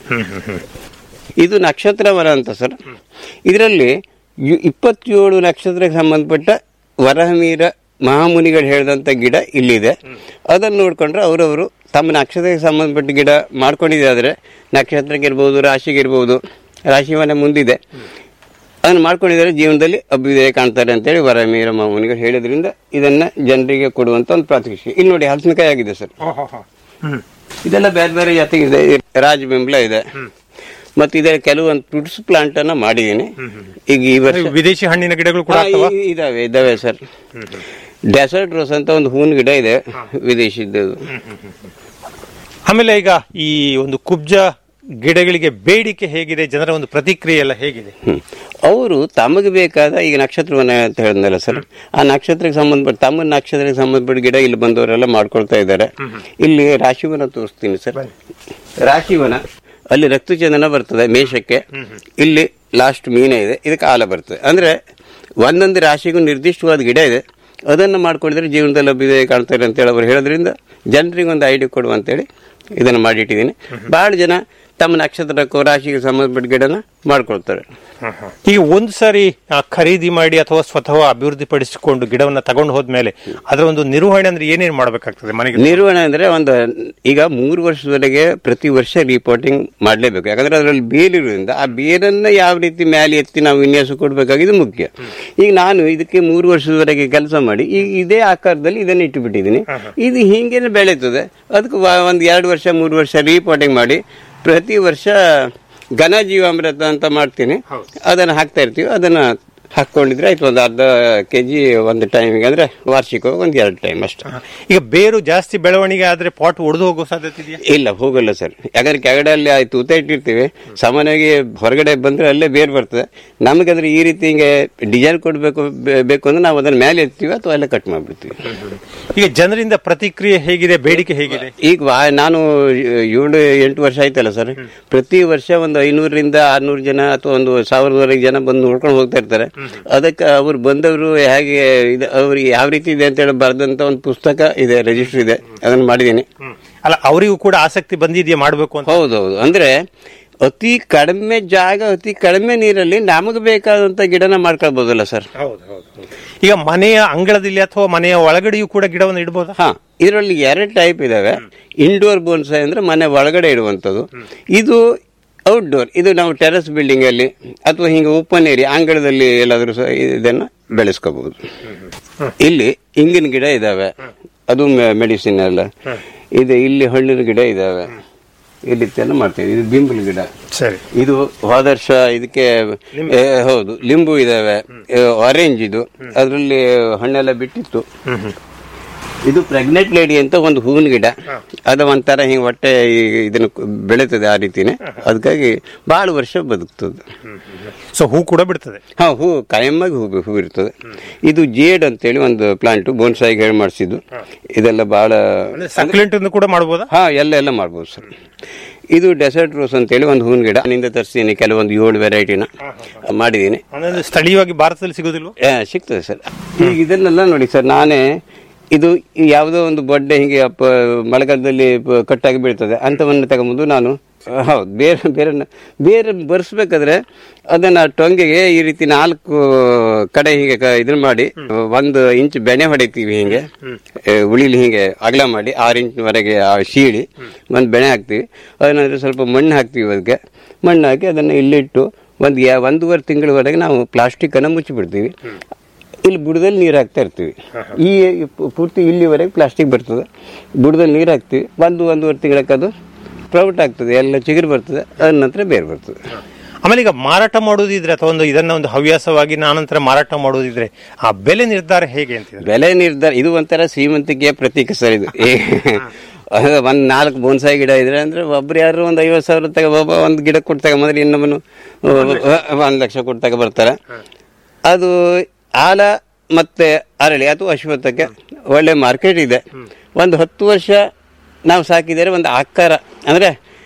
ಇದು ನಕ್ಷತ್ರವನ ಅಂತ ಸರ್ ಇದರಲ್ಲಿ ಇಪ್ಪತ್ತೇಳು ನಕ್ಷತ್ರಕ್ಕೆ ಸಂಬಂಧಪಟ್ಟ ವರಹಮೀರ ಮಹಾಮುನಿಗಳು ಹೇಳಿದಂತ ಗಿಡ ಇಲ್ಲಿದೆ ಅದನ್ನು ನೋಡ್ಕೊಂಡ್ರೆ ಅವರವರು ತಮ್ಮ ನಕ್ಷತ್ರಕ್ಕೆ ಸಂಬಂಧಪಟ್ಟ ಗಿಡ ಮಾಡ್ಕೊಂಡಿದ್ದಾದ್ರೆ ನಕ್ಷತ್ರಕ್ಕೆ ಇರ್ಬೋದು ರಾಶಿಗೆ ಇರ್ಬೋದು ರಾಶಿವನ ಮುಂದಿದೆ ಅದನ್ನು ಮಾಡ್ಕೊಂಡಿದ್ದಾರೆ ಜೀವನದಲ್ಲಿ ಅಭ್ಯುದಯ ಕಾಣ್ತಾರೆ ಅಂತೇಳಿ ವರಮೀರ ಮಹಾಮುನಿಗಳು ಹೇಳಿದ್ರಿಂದ ಇದನ್ನ ಜನರಿಗೆ ಕೊಡುವಂತ ಒಂದು ಪ್ರಾತ್ಯಕ್ಷಿಕೆ ಇಲ್ಲಿ ನೋಡಿ ಹಲಸಿನಕಾಯಿ ಆಗಿದೆ ಸರ್ ಇದೆಲ್ಲ ಬೇರೆ ಬೇರೆ ಜಾತಿಗೆ ಇದೆ ರಾಜ ಬೆಂಬಲ ಇದೆ ಮತ್ತೆ ಇದೆ ಕೆಲವೊಂದು ಫ್ರೂಟ್ಸ್ ಪ್ಲಾಂಟ್ ಅನ್ನ ಮಾಡಿದೀನಿ ಈಗ ಈ ವರ್ಷ ವಿದೇಶಿ ಹಣ್ಣಿನ ಗಿಡಗಳು ಕೂಡ ಹಾ, ಆಗ್ತಾವ ಇ- ಇದಾವೆ ಇದಾವೆ ಸರ್ ಡೆಸರ್ಟ್ ರೋಸ್ ಅಂತ ಒಂದು ಹೂವಿನ ಗಿಡ ಇದೆ ವಿದೇಶಿದ್ದು ಆಮೇಲೆ ಈಗ ಈ ಒಂದು ಕುಬ್ಜ ಗಿಡಗಳಿಗೆ ಬೇಡಿಕೆ ಹೇಗಿದೆ ಜನರ ಒಂದು ಪ್ರತಿಕ್ರಿಯೆ ಎಲ್ಲ ಹೇಗಿದೆ ಅವರು ತಮಗೆ ಬೇಕಾದ ಈಗ ನಕ್ಷತ್ರವನ ಅಂತ ಹೇಳಿದ್ನಲ್ಲ ಸರ್ ಆ ನಕ್ಷತ್ರಕ್ಕೆ ಸಂಬಂಧಪಟ್ಟ ತಮ್ಮ ನಕ್ಷತ್ರಕ್ಕೆ ಸಂಬಂಧಪಟ್ಟ ಗಿಡ ಇಲ್ಲಿ ಬಂದವರೆಲ್ಲ ಮಾಡ್ಕೊಳ್ತಾ ಇದ್ದಾರೆ ಇಲ್ಲಿ ರಾಶಿವನ ತೋರಿಸ್ತೀನಿ ಸರ್ ರಾಶಿವನ ಅಲ್ಲಿ ರಕ್ತಚಂದನ ಬರ್ತದೆ ಮೇಷಕ್ಕೆ ಇಲ್ಲಿ ಲಾಸ್ಟ್ ಮೀನ ಇದೆ ಇದಕ್ಕೆ ಆಲ ಬರ್ತದೆ ಅಂದ್ರೆ ಒಂದೊಂದು ರಾಶಿಗೂ ನಿರ್ದಿಷ್ಟವಾದ ಗಿಡ ಇದೆ ಅದನ್ನು ಮಾಡ್ಕೊಂಡಿದ್ರೆ ಜೀವನದಲ್ಲಿ ಅಭ್ಯುದಯ ಕಾಣ್ತಾರೆ ಅಂತೇಳಿ ಅವ್ರು ಹೇಳೋದ್ರಿಂದ ಜನರಿಗೆ ಒಂದು ಐಡಿಯಾ ಕೊಡುವ ಅಂತೇಳಿ ಇದನ್ನು ಮಾಡಿಟ್ಟಿದ್ದೀನಿ ಬಹಳ ಜನ ತಮ್ಮ ನಕ್ಷತ್ರಕ್ಕೂ ರಾಶಿಗೆ ಸಂಬಂಧಪಟ್ಟ ಗಿಡನ ಮಾಡ್ಕೊಳ್ತಾರೆ ಈಗ ಒಂದು ಸಾರಿ ಆ, ಖರೀದಿ ಮಾಡಿ ಅಥವಾ ಸ್ವತಃ ಅಭಿವೃದ್ಧಿ ಪಡಿಸಿಕೊಂಡು ಗಿಡವನ್ನ ತಗೊಂಡು ಹೋದ್ಮೇಲೆ ಅದರ ಒಂದು ನಿರ್ವಹಣೆ ಅಂದ್ರೆ ಏನೇನು ಮಾಡಬೇಕಾಗ್ತದೆ ಮನೆಗೆ ನಿರ್ವಹಣೆ ಅಂದ್ರೆ ಒಂದು ಈಗ ಮೂರು ವರ್ಷದವರೆಗೆ ಪ್ರತಿ ವರ್ಷ ರಿಪೋರ್ಟಿಂಗ್ ಮಾಡಲೇಬೇಕು ಯಾಕಂದ್ರೆ ಅದರಲ್ಲಿ ಬೇರಿರೋದ್ರಿಂದ ಆ ಬೇರನ್ನ ಯಾವ ರೀತಿ ಮೇಲೆ ಎತ್ತಿ ನಾವು ವಿನ್ಯಾಸ ಕೊಡಬೇಕಾಗಿದ್ದು ಮುಖ್ಯ ಈಗ ನಾನು ಇದಕ್ಕೆ ಮೂರು ವರ್ಷದವರೆಗೆ ಕೆಲಸ ಮಾಡಿ ಈಗ ಇದೇ ಆಕಾರದಲ್ಲಿ ಇದನ್ನ ಇಟ್ಟುಬಿಟ್ಟಿದ್ದೀನಿ ಇದು ಹಿಂಗೇನೆ ಬೆಳೀತದೆ ಅದಕ್ಕೆ ವ- ಒಂದು ಎರಡು ವರ್ಷ ಮೂರು ವರ್ಷ ರಿಪೋರ್ಟಿಂಗ್ ಮಾಡಿ ಪ್ರತಿ ವರ್ಷ ಘನ ಜೀವಾಮೃತ ಅಂತ ಮಾಡ್ತೀನಿ ಅದನ್ನ ಹಾಕ್ತಾ ಇರ್ತೀವಿ ಅದನ್ನ ಹಾಕೊಂಡಿದ್ರೆ ಆಯ್ತು ಒಂದು ಅರ್ಧ ಕೆಜಿ ಒಂದು ಟೈಮಿಗೆ ಅಂದ್ರೆ ವಾರ್ಷಿಕ ಒಂದು ಎರಡು ಟೈಮ್ ಅಷ್ಟೇ ಈಗ ಬೇರು ಜಾಸ್ತಿ ಬೆಳವಣಿಗೆ ಆದ್ರೆ ಪಾಟ್ ಒಡೆದು ಹೋಗೋ ಸಾಧ್ಯತೆ ಇದೆಯಾ ಇಲ್ಲ ಹೋಗಲ್ಲ ಸರ್ ಯಾಕಂದ್ರೆ ಕೆಳಗಡೆ ಅಲ್ಲಿ ಆಯ್ತು ತೂತ ಇಟ್ಟಿರ್ತೀವಿ ಸಾಮಾನ್ಯವಾಗಿ ಹೊರಗಡೆ ಬಂದ್ರೆ ಅಲ್ಲೇ ಬೇರೆ ಬರ್ತದೆ ನಮಗಂದ್ರೆ ಈ ರೀತಿ ಹಿಂಗೆ ಡಿಸೈನ್ ಕೊಡಬೇಕು ಬೇಕು ಅಂದ್ರೆ ನಾವು ಅದನ್ನ ಮೇಲೆ ಎತ್ತೀವಿ ಅಥವಾ ಅಲ್ಲೇ ಕಟ್ ಮಾಡ್ಬಿಡ್ತೀವಿ ಈಗ ಜನರಿಂದ ಪ್ರತಿಕ್ರಿಯೆ ಹೇಗಿದೆ ಬೇಡಿಕೆ ಹೇಗಿದೆ ಈಗ ವಾ- ನಾನು ಏಳು ಎಂಟು ವರ್ಷ ಆಯ್ತಲ್ಲ ಸರ್ ಪ್ರತಿ ವರ್ಷ ಒಂದು ಐನೂರರಿಂದ ಆರ್ನೂರು ಜನ ಅಥವಾ ಒಂದು ಸಾವಿರದವರೆಗೆ ಜನ ಬಂದು ನೋಡ್ಕೊಂಡು ಹೋಗ್ತಾ ಇರ್ತಾರೆ ಅದಕ್ಕೆ ಅವ್ರು ಬಂದವರು ಹೇಗೆ ಇದೆ ಅವ್ರಿಗೆ ಯಾವ ರೀತಿ ಇದೆ ಅಂತ ಹೇಳಿ ಬರೆದಂತ ಒಂದು ಪುಸ್ತಕ ಇದೆ ರಿಜಿಸ್ಟರ್ ಇದೆ ಅದನ್ನ ಮಾಡಿದ್ದೀನಿ ಅಲ್ಲ ಅವರಿಗೂ ಕೂಡ ಆಸಕ್ತಿ ಬಂದಿದೆಯಾ ಮಾಡಬೇಕು ಅಂತ ಹೌದೌದು ಅಂದ್ರೆ ಅತಿ ಕಡಿಮೆ ಜಾಗ ಅತಿ ಕಡಿಮೆ ನೀರಲ್ಲಿ ನಮಗೆ ಬೇಕಾದಂತ ಗಿಡನ ಮಾಡ್ಕೊಳ್ಬೋದಲ್ಲ ಸರ್ ಈಗ ಮನೆಯ ಅಂಗಳದಲ್ಲಿ ಅಥವಾ ಮನೆಯ ಒಳಗಡೆಯೂ ಕೂಡ ಗಿಡವನ್ನು ಇಡಬಹುದಾ ಹಾ ಇದರಲ್ಲಿ ಎರಡು ಟೈಪ್ ಇದಾವೆ ಇಂಡೋರ್ ಬೋನ್ಸಾಯ್ ಅಂದ್ರೆ ಮನೆ ಒಳಗಡೆ ಇಡುವಂಥದ್ದು ಇದು ಔಟ್ಡೋರ್ ಇದು ನಾವು ಟೆರೆಸ್ ಬಿಲ್ಡಿಂಗ್ ಅಲ್ಲಿ ಅಥವಾ ಹಿಂಗೆ ಓಪನ್ ಏರಿಯಾ ಅಂಗಳದಲ್ಲಿ ಎಲ್ಲಾದ್ರೂ ಸಹ ಇದನ್ನ ಬೆಳೆಸ್ಕೋಬಹುದು ಇಲ್ಲಿ ಇಂಗಿನ ಗಿಡ ಇದಾವೆ ಅದು ಮೆಡಿಸಿನ್ ಎಲ್ಲ ಇದೆ ಇಲ್ಲಿ ಹಣ್ಣಿನ ಗಿಡ ಇದಾವೆ ಇಲ್ಲಿ ಎಲ್ಲ ಮಾಡ್ತೇವೆ ಇದು ಬಿಂಬಲ್ ಗಿಡ ಸರಿ ಇದು ಹೋದ ವರ್ಷ ಇದಕ್ಕೆ ಏ, ಹೌದು ಲಿಂಬು ಇದಾವೆ ಆರೆಂಜ್ ಇದು ಅದರಲ್ಲಿ ಹಣ್ಣೆಲ್ಲ ಬಿಟ್ಟಿತ್ತು ಇದು ಪ್ರೆಗ್ನೆಂಟ್ ಲೇಡಿ ಅಂತ ಒಂದು ಹೂವಿನ ಗಿಡ ಅದು ಒಂಥರ ಹಿಂಗೆ ಹೊಟ್ಟೆ ಈ- ಇದನ್ನ ಕು- ಬೆಳೀತದೆ ಆ ರೀತಿನೇ ಅದಕ್ಕಾಗಿ ಬಹಳ ವರ್ಷ ಬದುಕ್ತದೆ ಸೊ ಹೂ ಕೂಡ ಬಿಡ್ತದೆ ಹಾ ಹೂ ಕಾಯಮ್ಮಾಗಿ ಹೂ ಹೂ ಇರ್ತದೆ ಇದು ಜೇಡ್ ಅಂತೇಳಿ ಒಂದು ಪ್ಲಾಂಟ್ ಬೋನ್ಸಾಯಿಗೆ ಹೇಳಿ ಮಾಡಿಸಿದ್ದು ಇದೆಲ್ಲ ಬಹಳ ಸಕ್ಲೆಂಟ್ ಕೂಡ ಮಾಡಬಹುದಾ ಹಾ ಎಲ್ಲ ಎಲ್ಲ ಮಾಡ್ಬೋದು ಸರ್ ಇದು ಡೆಸರ್ಟ್ ರೋಸ್ ಅಂತೇಳಿ ಒಂದು ಹೂವಿನ ಗಿಡ ನಿಂದ ತರಿಸ್ತೀನಿ ಕೆಲವೊಂದು ಏಳು ವೆರೈಟಿನ ಮಾಡಿದ್ದೀನಿ ಅಂದ್ರೆ ಸ್ಥಳೀಯವಾಗಿ ಭಾರತದಲ್ಲಿ ಸಿಗೋದಿಲ್ವಾ ಆ, ಸಿಗ್ತದೆ ಸರ್ ಈಗ ಇದನ್ನೆಲ್ಲ ನೋಡಿ ಸರ್ ನಾನೇ ಇದು ಈ ಯಾವುದೋ ಒಂದು ಬೊಡ್ಡೆ ಹಿಂಗೆ ಅಪ್ಪ ಮಳೆಗಾಲದಲ್ಲಿ ಪ- ಕಟ್ಟಾಗಿ ಬೀಳ್ತದೆ ಅಂಥವನ್ನು ತಗೊಂಬಂದು ನಾನು ಆ, ಹೌದು ಬೇರೆ ಬೇರೆ ಬೇರೆ ಬರ್ಸ್ಬೇಕಾದ್ರೆ ಅದನ್ನ ಟೊಂಗೆಗೆ ಈ ರೀತಿ ನಾಲ್ಕು ಕಡೆ ಹೀಗೆ ಕ- ಇದನ್ನ ಮಾಡಿ ಒಂದು ಇಂಚ್ ಬೆಣೆ ಹೊಡಿತೀವಿ ಹಿಂಗೆ ಆ, ಉಳಿಲಿ ಹಿಂಗೆ ಅಗಲ ಮಾಡಿ ಆರು ಇಂಚ್ವರೆಗೆ ಆ ಶೀಳಿ ಒಂದು ಬೆಣೆ ಹಾಕ್ತೀವಿ ಅದನ್ನಂದ್ರೆ ಸ್ವಲ್ಪ ಮಣ್ಣು ಹಾಕ್ತೀವಿ ಅದಕ್ಕೆ ಮಣ್ಣು ಹಾಕಿ ಅದನ್ನು ಇಲ್ಲಿಟ್ಟು ಒಂದು ಯಾ- ಒಂದೂವರೆ ತಿಂಗಳವರೆಗೆ ನಾವು ಪ್ಲಾಸ್ಟಿಕ್ ಅನ್ನು ಮುಚ್ಚಿಬಿಡ್ತೀವಿ ಇಲ್ಲಿ ಬುಡದಲ್ಲಿ ನೀರು ಹಾಕ್ತಾ ಇರ್ತೀವಿ ಈ ಪು- ಪೂರ್ತಿ ಇಲ್ಲಿವರೆಗೆ ಪ್ಲಾಸ್ಟಿಕ್ ಬರ್ತದೆ ಬುಡದಲ್ಲಿ ನೀರು ಹಾಕ್ತೀವಿ ಒಂದು ಒಂದೂವರೆ ತಿಂಗಳಕ್ಕೆ ಅದು ಪ್ರೌಟ್ ಆಗ್ತದೆ ಎಲ್ಲ ಚಿಗುರು ಬರ್ತದೆ ಅದ ನಂತರ ಬೇರೆ ಬರ್ತದೆ ಆಮೇಲೆ ಈಗ ಮಾರಾಟ ಮಾಡೋದಿದ್ರೆ ಅಥವಾ ಒಂದು ಇದನ್ನ ಒಂದು ಹವ್ಯಾಸವಾಗಿ ನಾನಂತರ ಮಾರಾಟ ಮಾಡೋದಿದ್ರೆ ಆ ಬೆಲೆ ನಿರ್ಧಾರ ಹೇಗೆ ಅಂತಿದ್ರೆ ಬೆಲೆ ನಿರ್ಧಾರ ಇದು ಒಂಥರ ಶ್ರೀಮಂತಿಕೆಯ ಪ್ರತೀಕ ಸರ್ ಇದು ಏ, ಅದು ಒಂದ್ ನಾಲ್ಕು ಬೋನ್ಸಾಯಿ ಗಿಡ ಇದ್ರೆ ಅಂದ್ರೆ ಒಬ್ರು ಯಾರು ಒಂದ್ ಐವತ್ತು ಸಾವಿರ ತಗ ಒಬ್ಬ ಒಂದ್ ಗಿಡ ಕೊಟ್ಟು ತಗೊಂಬಂದ್ರೆ ಇನ್ನೊಬ್ಬನು ಒಂದ್ ಲಕ್ಷ ಕೊಟ್ಟು ತಗ ಬರ್ತಾರೆ ಅದು ಆಲ ಮತ್ತೆ ಅರಳಿ ಅಥವಾ ಅಶ್ವತ್ಥಕ್ಕೆ ಒಳ್ಳೆ ಮಾರ್ಕೆಟ್ ಇದೆ ಒಂದು ಹತ್ತು ವರ್ಷ ನಾವು ಸಾಕಿದರೆ ಒಂದು ಆಕಾರ ಅಂದ್ರೆ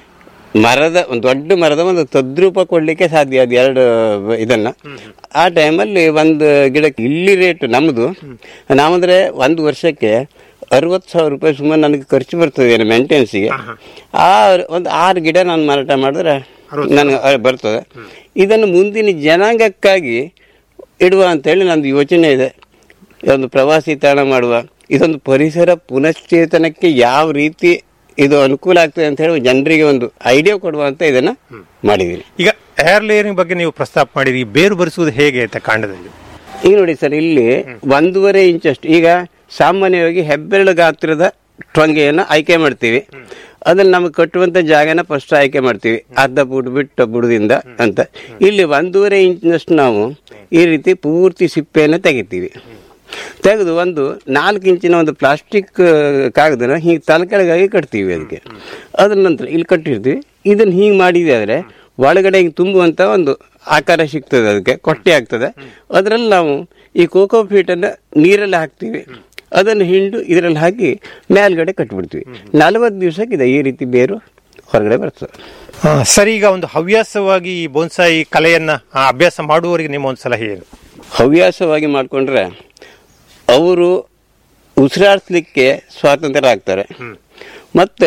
ಮರದ ಒಂದು ದೊಡ್ಡ ಮರದ ಒಂದು ತದ್ರೂಪ ಕೊಡ್ಲಿಕ್ಕೆ ಸಾಧ್ಯ ಅದು ಎರಡು ಇದನ್ನ ಆ ಟೈಮಲ್ಲಿ ಒಂದು ಗಿಡಕ್ಕೆ ಇಲ್ಲಿ ರೇಟ್ ನಮ್ಮದು ನಾವಂದ್ರೆ ಒಂದು ವರ್ಷಕ್ಕೆ ಅರವತ್ತು ಸಾವಿರ ರೂಪಾಯಿ ಸುಮ್ಮನೆ ನನಗೆ ಖರ್ಚು ಬರ್ತದೆ ಮೇಂಟೆನೆನ್ಸಿಗೆ ಆ ಒಂದು ಆರು ಗಿಡ ನಾನು ಮಾರಾಟ ಮಾಡಿದ್ರೆ ನನಗೆ ಅ- ಬರ್ತದೆ ಇದನ್ನು ಮುಂದಿನ ಜನಾಂಗಕ್ಕಾಗಿ ಇಡುವ ಅಂತೇಳಿ ನಂದು ಯೋಚನೆ ಇದೆ ಒಂದು ಪ್ರವಾಸಿ ತಾಣ ಮಾಡುವ ಇದೊಂದು ಪರಿಸರ ಪುನಶ್ಚೇತನಕ್ಕೆ ಯಾವ ರೀತಿ ಇದು ಅನುಕೂಲ ಆಗ್ತದೆ ಅಂತ ಹೇಳಿ ಜನರಿಗೆ ಒಂದು ಐಡಿಯಾ ಕೊಡುವ ಅಂತ ಇದನ್ನ ಮಾಡಿದ್ದೀನಿ ಈಗ ಏರ್ ಲೇಯರಿಂಗ್ ಬಗ್ಗೆ ನೀವು ಪ್ರಸ್ತಾಪ ಮಾಡಿರಿ ಈ ಬೇರು ಬರಿಸುವುದು ಹೇಗೆ ಅಂತ ಕಾಂಡದಲ್ಲಿ ಈಗ ನೋಡಿ ಸರ್ ಇಲ್ಲಿ ಒಂದೂವರೆ ಇಂಚಷ್ಟು ಈಗ ಸಾಮಾನ್ಯವಾಗಿ ಹೆಬ್ಬೆರಳು ಗಾತ್ರದ ಟೊಂಗೆಯನ್ನು ಆಯ್ಕೆ ಮಾಡ್ತೀವಿ ಅದನ್ನ ನಮಗೆ ಕಟ್ಟುವಂತ ಜಾಗನ ಫಸ್ಟ್ ಆಯ್ಕೆ ಮಾಡ್ತೀವಿ ಅರ್ಧ ಫುಟ್ ಬಿಟ್ಟು ಬುಡದಿಂದ ಅಂತ ಇಲ್ಲಿ ಒಂದೂವರೆ ಇಂಚಿನಷ್ಟು ನಾವು ಈ ರೀತಿ ಪೂರ್ತಿ ಸಿಪ್ಪೆಯನ್ನು ತೆಗಿತೀವಿ ತೆಗೆದು ಒಂದು ನಾಲ್ಕು ಇಂಚಿನ ಒಂದು ಪ್ಲಾಸ್ಟಿಕ್ ಕಾಗದನ ಹೀಗೆ ತಲೆಕೆಳಗಾಗಿ ಕಟ್ತೀವಿ ಅದಕ್ಕೆ ಅದ್ರ ನಂತರ ಇಲ್ಲಿ ಕಟ್ಟಿರ್ತೀವಿ ಇದನ್ನ ಹೀಗೆ ಮಾಡಿದೆ ಆದರೆ ಒಳಗಡೆ ಹಿಂಗೆ ತುಂಬುವಂತ ಒಂದು ಆಕಾರ ಸಿಗ್ತದೆ ಅದಕ್ಕೆ ಕೊಟ್ಟೆ ಆಗ್ತದೆ ಅದರಲ್ಲಿ ನಾವು ಈ ಕೋಕೋ ಫೀಟನ್ನು ನೀರಲ್ಲಿ ಹಾಕ್ತೀವಿ ಅದನ್ನು ಹಿಂಡು ಇದರಲ್ಲಿ ಹಾಕಿ ಮೇಲ್ಗಡೆ ಕಟ್ಬಿಡ್ತೀವಿ ನಲವತ್ತು ದಿವಸಕ್ಕೆ ಇದೆ ಈ ರೀತಿ ಬೇರು ಹೊರಗಡೆ ಬರ್ತದೆ ಆ, ಸರಿ ಈಗ ಒಂದು ಹವ್ಯಾಸವಾಗಿ ಈ ಬೋನ್ಸಾಯಿ ಕಲೆಯನ್ನ ಆ, ಅಭ್ಯಾಸ ಮಾಡುವವರಿಗೆ ನಿಮ್ಮ ಒಂದು ಸಲಹೆ ಏನು ಹವ್ಯಾಸವಾಗಿ ಮಾಡಿಕೊಂಡ್ರೆ ಅವರು ಉಸಿರಾಡ್ಸ್ಲಿಕ್ಕೆ ಸ್ವಾತಂತ್ರ್ಯ ಆಗ್ತಾರೆ ಮತ್ತೆ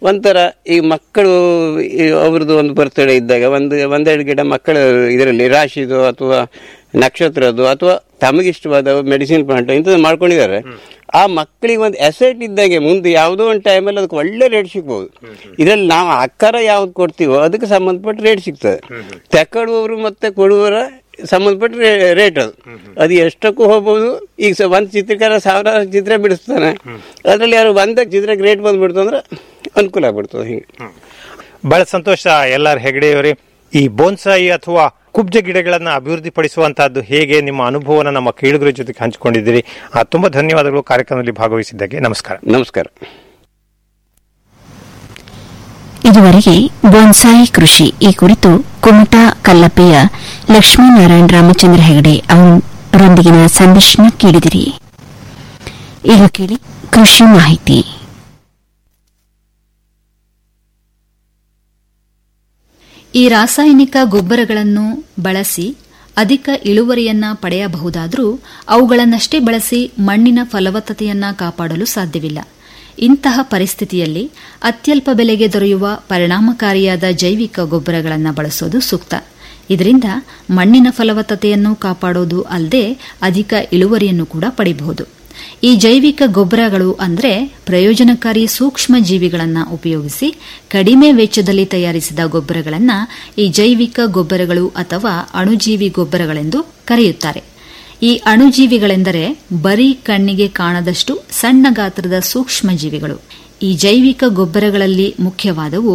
ಒಂಥರ ಈ ಮಕ್ಕಳು ಈ ಅವ್ರದ್ದು ಒಂದು ಬರ್ತಡೇ ಇದ್ದಾಗ ಒಂದು ಒಂದೆರಡು ಗಿಡ ಮಕ್ಕಳ ಇದರಲ್ಲಿ ರಾಶಿದು ಅಥವಾ ನಕ್ಷತ್ರದ್ದು ಅಥವಾ ತಮಗಿಷ್ಟವಾದ ಮೆಡಿಸಿನ್ ಪ್ಲಾಂಟ್ ಇಂಥದ್ದು ಮಾಡ್ಕೊಂಡಿದ್ದಾರೆ ಆ ಮಕ್ಕಳಿಗೆ ಒಂದು ಎಸೆಟ್ ಇದ್ದಾಗೆ ಮುಂದೆ ಯಾವುದೋ ಒಂದು ಟೈಮಲ್ಲಿ ಅದಕ್ಕೆ ಒಳ್ಳೆ ರೇಟ್ ಸಿಗ್ಬೋದು ಇದರಲ್ಲಿ ನಾವು ಆಕಾರ ಯಾವ್ದು ಕೊಡ್ತೀವೋ ಅದಕ್ಕೆ ಸಂಬಂಧಪಟ್ಟ ರೇಟ್ ಸಿಗ್ತದೆ ತಗೊಳ್ಳುವವರು ಮತ್ತೆ ಕೊಡುವವರ ಸಂಬಂಧಪಟ್ಟ ರೇಟ್ ಅದು ಅದು ಎಷ್ಟಕ್ಕೂ ಹೋಗ್ಬೋದು ಈಗ ಸ ಒಂದು ಚಿತ್ರಕಾರ ಸಾವಿರಾರು ಚಿತ್ರ ಬಿಡಿಸ್ತಾನೆ ಅದರಲ್ಲಿ ಯಾರು ಒಂದ ಚಿತ್ರಕ್ಕೆ ರೇಟ್ ಬಂದ್ಬಿಡ್ತು ಅಂದ್ರೆ ಅನುಕೂಲ ಆಗ್ಬಿಡ್ತದೆ ಹಿಂಗೆ ಬಹಳ ಸಂತೋಷ ಎಲ್ಲಾರ್ ಹೆಗಡೆಯವರೇ ಈ ಬೋನ್ಸಾಯಿ ಅಥವಾ ಕುಬ್ಜ ಗಿಡಗಳನ್ನ ಅಭಿವೃದ್ಧಿ ಪಡಿಸುವಂತಹದ್ದು ಹೇಗೆ ನಿಮ್ಮ ಅನುಭವನ ನಮ್ಮ ಕೇಳುಗರ ಜೊತೆಗೆ ಹಂಚಿಕೊಂಡಿದ್ದೀರಿ ಆ, ತುಂಬಾ ಧನ್ಯವಾದಗಳು ಕಾರ್ಯಕ್ರಮದಲ್ಲಿ ಭಾಗವಹಿಸಿದ್ದಕ್ಕೆ ನಮಸ್ಕಾರ ನಮಸ್ಕಾರ ಇದುವರೆಗೆ ಬೋನ್ಸಾಯಿ ಕೃಷಿ ಈ ಕುರಿತು ಕುಮಟಾ ಕಲ್ಲಪ್ಪೆಯ ಲಕ್ಷ್ಮೀನಾರಾಯಣ ರಾಮಚಂದ್ರ ಹೆಗಡೆ ಅವರೊಂದಿಗಿನ ಸಂದರ್ಶನ ಕೇಳಿದಿರಿ ಈಗ ಕೇಳಿ ಕೃಷಿ ಮಾಹಿತಿ ಈ ರಾಸಾಯನಿಕ ಗೊಬ್ಬರಗಳನ್ನು ಬಳಸಿ ಅಧಿಕ ಇಳುವರಿಯನ್ನ ಪಡೆಯಬಹುದಾದರೂ ಅವುಗಳನ್ನಷ್ಟೇ ಬಳಸಿ ಮಣ್ಣಿನ ಫಲವತ್ತತೆಯನ್ನ ಕಾಪಾಡಲು ಸಾಧ್ಯವಿಲ್ಲ ಇಂತಹ ಪರಿಸ್ಥಿತಿಯಲ್ಲಿ ಅತ್ಯಲ್ಪ ಬೆಲೆಗೆ ದೊರೆಯುವ ಪರಿಣಾಮಕಾರಿಯಾದ ಜೈವಿಕ ಗೊಬ್ಬರಗಳನ್ನು ಬಳಸೋದು ಸೂಕ್ತ ಇದರಿಂದ ಮಣ್ಣಿನ ಫಲವತ್ತತೆಯನ್ನು ಕಾಪಾಡೋದು ಅಲ್ಲದೆ ಅಧಿಕ ಇಳುವರಿಯನ್ನು ಕೂಡ ಪಡೆಯಬಹುದು ಈ ಜೈವಿಕ ಗೊಬ್ಬರಗಳು ಅಂದರೆ ಪ್ರಯೋಜನಕಾರಿ ಸೂಕ್ಷ್ಮ ಜೀವಿಗಳನ್ನು ಉಪಯೋಗಿಸಿ ಕಡಿಮೆ ವೆಚ್ಚದಲ್ಲಿ ತಯಾರಿಸಿದ ಗೊಬ್ಬರಗಳನ್ನು ಈ ಜೈವಿಕ ಗೊಬ್ಬರಗಳು ಅಥವಾ ಅಣುಜೀವಿ ಗೊಬ್ಬರಗಳೆಂದು ಕರೆಯುತ್ತಾರೆ ಈ ಅಣುಜೀವಿಗಳೆಂದರೆ ಬರೀ ಕಣ್ಣಿಗೆ ಕಾಣದಷ್ಟು ಸಣ್ಣ ಗಾತ್ರದ ಸೂಕ್ಷ್ಮ ಜೀವಿಗಳು ಈ ಜೈವಿಕ ಗೊಬ್ಬರಗಳಲ್ಲಿ ಮುಖ್ಯವಾದವು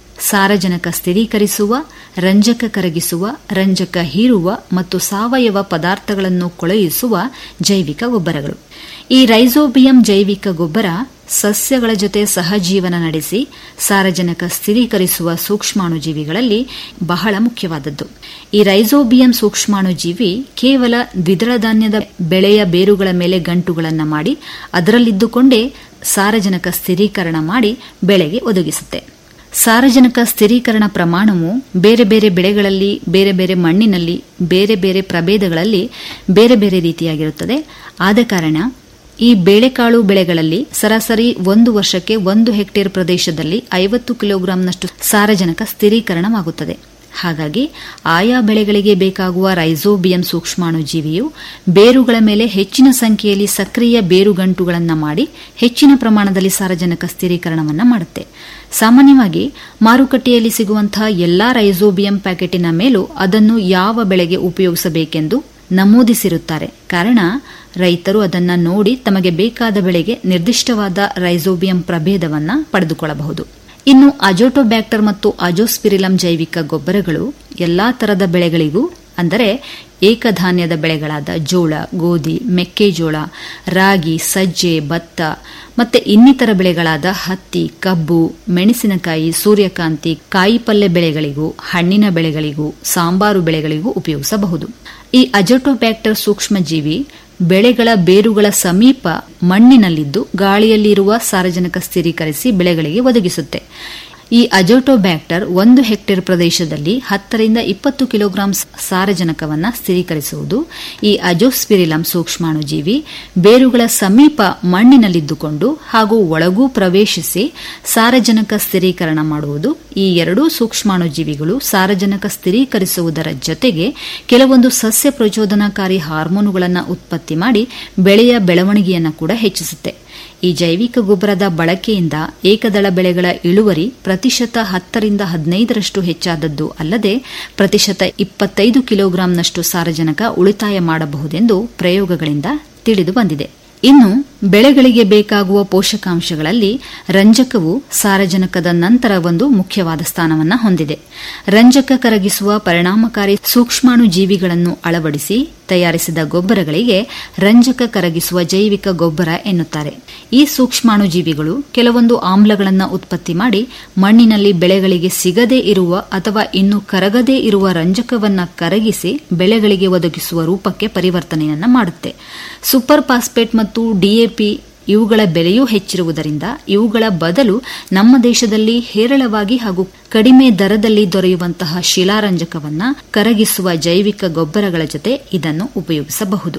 ಸಾರಜನಕ ಸ್ಥಿರೀಕರಿಸುವ ರಂಜಕ ಕರಗಿಸುವ ರಂಜಕ ಹೀರುವ ಮತ್ತು ಸಾವಯವ ಪದಾರ್ಥಗಳನ್ನು ಕೊಳೆಯಿಸುವ ಜೈವಿಕ ಗೊಬ್ಬರಗಳು ಈ ರೈಸೋಬಿಯಂ ಜೈವಿಕ ಗೊಬ್ಬರ ಸಸ್ಯಗಳ ಜೊತೆ ಸಹಜೀವನ ನಡೆಸಿ ಸಾರಜನಕ ಸ್ಥಿರೀಕರಿಸುವ ಸೂಕ್ಷ್ಮಾಣುಜೀವಿಗಳಲ್ಲಿ ಬಹಳ ಮುಖ್ಯವಾದದ್ದು ಈ ರೈಸೋಬಿಯಂ ಸೂಕ್ಷ್ಮಾಣುಜೀವಿ ಕೇವಲ ದ್ವಿದಳ ಧಾನ್ಯದ ಬೆಳೆಯ ಬೇರುಗಳ ಮೇಲೆ ಗಂಟುಗಳನ್ನು ಮಾಡಿ ಅದರಲ್ಲಿದ್ದುಕೊಂಡೇ ಸಾರಜನಕ ಸ್ಥಿರೀಕರಣ ಮಾಡಿ ಬೆಳೆಗೆ ಒದಗಿಸುತ್ತೆ ಸಾರಜನಕ ಸ್ಥಿರೀಕರಣ ಪ್ರಮಾಣವು ಬೇರೆ ಬೇರೆ ಬೆಳೆಗಳಲ್ಲಿ ಬೇರೆ ಬೇರೆ ಮಣ್ಣಿನಲ್ಲಿ ಬೇರೆ ಬೇರೆ ಪ್ರಭೇದಗಳಲ್ಲಿ ಬೇರೆ ಬೇರೆ ರೀತಿಯಾಗಿರುತ್ತದೆ ಆದ ಕಾರಣ ಈ ಬೇಳೆಕಾಳು ಬೆಳೆಗಳಲ್ಲಿ ಸರಾಸರಿ ಒಂದು ವರ್ಷಕ್ಕೆ ಒಂದು ಹೆಕ್ಟೇರ್ ಪ್ರದೇಶದಲ್ಲಿ ಐವತ್ತು ಕಿಲೋಗ್ರಾಂನಷ್ಟು ಸಾರಜನಕ ಸ್ಥಿರೀಕರಣವಾಗುತ್ತದೆ ಹಾಗಾಗಿ ಆಯಾ ಬೆಳೆಗಳಿಗೆ ಬೇಕಾಗುವ ರೈಸೋಬಿಯಂ ಸೂಕ್ಷ್ಮಾಣುಜೀವಿಯು ಬೇರುಗಳ ಮೇಲೆ ಹೆಚ್ಚಿನ ಸಂಖ್ಯೆಯಲ್ಲಿ ಸಕ್ರಿಯ ಬೇರುಗಂಟುಗಳನ್ನು ಮಾಡಿ ಹೆಚ್ಚಿನ ಪ್ರಮಾಣದಲ್ಲಿ ಸಾರಜನಕ ಸ್ಥಿರೀಕರಣವನ್ನು ಮಾಡುತ್ತೆ ಸಾಮಾನ್ಯವಾಗಿ ಮಾರುಕಟ್ಟೆಯಲ್ಲಿ ಸಿಗುವಂತಹ ಎಲ್ಲಾ ರೈಸೋಬಿಯಂ ಪ್ಯಾಕೆಟಿನ ಮೇಲೂ ಅದನ್ನು ಯಾವ ಬೆಳೆಗೆ ಉಪಯೋಗಿಸಬೇಕೆಂದು ನಮೂದಿಸಿರುತ್ತಾರೆ ಕಾರಣ ರೈತರು ಅದನ್ನ ನೋಡಿ ತಮಗೆ ಬೇಕಾದ ಬೆಳೆಗೆ ನಿರ್ದಿಷ್ಟವಾದ ರೈಸೋಬಿಯಂ ಪ್ರಭೇದವನ್ನ ಪಡೆದುಕೊಳ್ಳಬಹುದು ಇನ್ನು ಅಜೋಟೋಬ್ಯಾಕ್ಟರ್ ಮತ್ತು ಅಜೋಸ್ಪಿರಿಲಂ ಜೈವಿಕ ಗೊಬ್ಬರಗಳು ಎಲ್ಲಾ ತರದ ಬೆಳೆಗಳಿಗೂ ಅಂದರೆ ಏಕಧಾನ್ಯದ ಬೆಳೆಗಳಾದ ಜೋಳ ಗೋಧಿ ಮೆಕ್ಕೆಜೋಳ ರಾಗಿ ಸಜ್ಜೆ ಭತ್ತ ಮತ್ತೆ ಇನ್ನಿತರ ಬೆಳೆಗಳಾದ ಹತ್ತಿ ಕಬ್ಬು ಮೆಣಸಿನಕಾಯಿ ಸೂರ್ಯಕಾಂತಿ ಕಾಯಿಪಲ್ಯ ಬೆಳೆಗಳಿಗೂ ಹಣ್ಣಿನ ಬೆಳೆಗಳಿಗೂ ಸಾಂಬಾರು ಬೆಳೆಗಳಿಗೂ ಉಪಯೋಗಿಸಬಹುದು ಈ ಅಜೋಟೋಬ್ಯಾಕ್ಟರ್ ಸೂಕ್ಷ್ಮಜೀವಿ ಬೆಳೆಗಳ ಬೇರುಗಳ ಸಮೀಪ ಮಣ್ಣಿನಲ್ಲಿದ್ದು ಗಾಳಿಯಲ್ಲಿರುವ ಸಾರಜನಕ ಸ್ಥಿರೀಕರಿಸಿ ಬೆಳೆಗಳಿಗೆ ಒದಗಿಸುತ್ತೆ ಈ ಅಜೋಟೋಬ್ಯಾಕ್ಟರ್ ಒಂದು ಹೆಕ್ಟೇರ್ ಪ್ರದೇಶದಲ್ಲಿ ಹತ್ತರಿಂದ ಇಪ್ಪತ್ತು ಕಿಲೋಗ್ರಾಂ ಸಾರಜನಕವನ್ನು ಸ್ಥಿರೀಕರಿಸುವುದು ಈ ಅಜೋಸ್ಪಿರಿಲಂ ಸೂಕ್ಷ್ಮಾಣುಜೀವಿ ಬೇರುಗಳ ಸಮೀಪ ಮಣ್ಣಿನಲ್ಲಿದ್ದುಕೊಂಡು ಹಾಗೂ ಒಳಗೂ ಪ್ರವೇಶಿಸಿ ಸಾರಜನಕ ಸ್ಥಿರೀಕರಣ ಮಾಡುವುದು ಈ ಎರಡೂ ಸೂಕ್ಷ್ಮಾಣುಜೀವಿಗಳು ಸಾರಜನಕ ಸ್ಥಿರೀಕರಿಸುವುದರ ಜೊತೆಗೆ ಕೆಲವೊಂದು ಸಸ್ಯ ಪ್ರಚೋದನಕಾರಿ ಹಾರ್ಮೋನುಗಳನ್ನು ಉತ್ಪತ್ತಿ ಮಾಡಿ ಬೆಳೆಯ ಬೆಳವಣಿಗೆಯನ್ನು ಕೂಡ ಹೆಚ್ಚಿಸುತ್ತೆ ಈ ಜೈವಿಕ ಗೊಬ್ಬರದ ಬಳಕೆಯಿಂದ ಏಕದಳ ಬೆಳೆಗಳ ಇಳುವರಿ ಪ್ರತಿಶತ ಹತ್ತರಿಂದ ಹದಿನೈದರಷ್ಟು ಹೆಚ್ಚಾದದ್ದು ಅಲ್ಲದೆ ಪ್ರತಿಶತ ಇಪ್ಪತ್ತೈದು ಕಿಲೋಗ್ರಾಂನಷ್ಟು ಸಾರಜನಕ ಉಳಿತಾಯ ಮಾಡಬಹುದೆಂದು ಪ್ರಯೋಗಗಳಿಂದ ತಿಳಿದು ಬಂದಿದೆ ಇನ್ನು ಬೆಳೆಗಳಿಗೆ ಬೇಕಾಗುವ ಪೋಷಕಾಂಶಗಳಲ್ಲಿ ರಂಜಕವು ಸಾರಜನಕದ ನಂತರ ಒಂದು ಮುಖ್ಯವಾದ ಸ್ಥಾನವನ್ನು ಹೊಂದಿದೆ ರಂಜಕ ಕರಗಿಸುವ ಪರಿಣಾಮಕಾರಿ ಸೂಕ್ಷ್ಮಾಣು ಜೀವಿಗಳನ್ನು ಅಳವಡಿಸಿ ತಯಾರಿಸಿದ ಗೊಬ್ಬರಗಳಿಗೆ ರಂಜಕ ಕರಗಿಸುವ ಜೈವಿಕ ಗೊಬ್ಬರ ಎನ್ನುತ್ತಾರೆ ಈ ಸೂಕ್ಷ್ಮಾಣು ಜೀವಿಗಳು ಕೆಲವೊಂದು ಆಮ್ಲಗಳನ್ನು ಉತ್ಪತ್ತಿ ಮಾಡಿ ಮಣ್ಣಿನಲ್ಲಿ ಬೆಳೆಗಳಿಗೆ ಸಿಗದೇ ಇರುವ ಅಥವಾ ಇನ್ನು ಕರಗದೇ ಇರುವ ರಂಜಕವನ್ನ ಕರಗಿಸಿ ಬೆಳೆಗಳಿಗೆ ಒದಗಿಸುವ ರೂಪಕ್ಕೆ ಪರಿವರ್ತನೆಯನ್ನ ಮಾಡುತ್ತೆ ಸೂಪರ್ ಫಾಸ್ಫೇಟ್ ಮತ್ತು ಡಿಎಪಿ ಇವುಗಳ ಬೆಲೆಯೂ ಹೆಚ್ಚಿರುವುದರಿಂದ ಇವುಗಳ ಬದಲು ನಮ್ಮ ದೇಶದಲ್ಲಿ ಹೇರಳವಾಗಿ ಹಾಗೂ ಕಡಿಮೆ ದರದಲ್ಲಿ ದೊರೆಯುವಂತಹ ಶಿಲಾರಂಜಕವನ್ನ ಕರಗಿಸುವ ಜೈವಿಕ ಗೊಬ್ಬರಗಳ ಜೊತೆ ಇದನ್ನು ಉಪಯೋಗಿಸಬಹುದು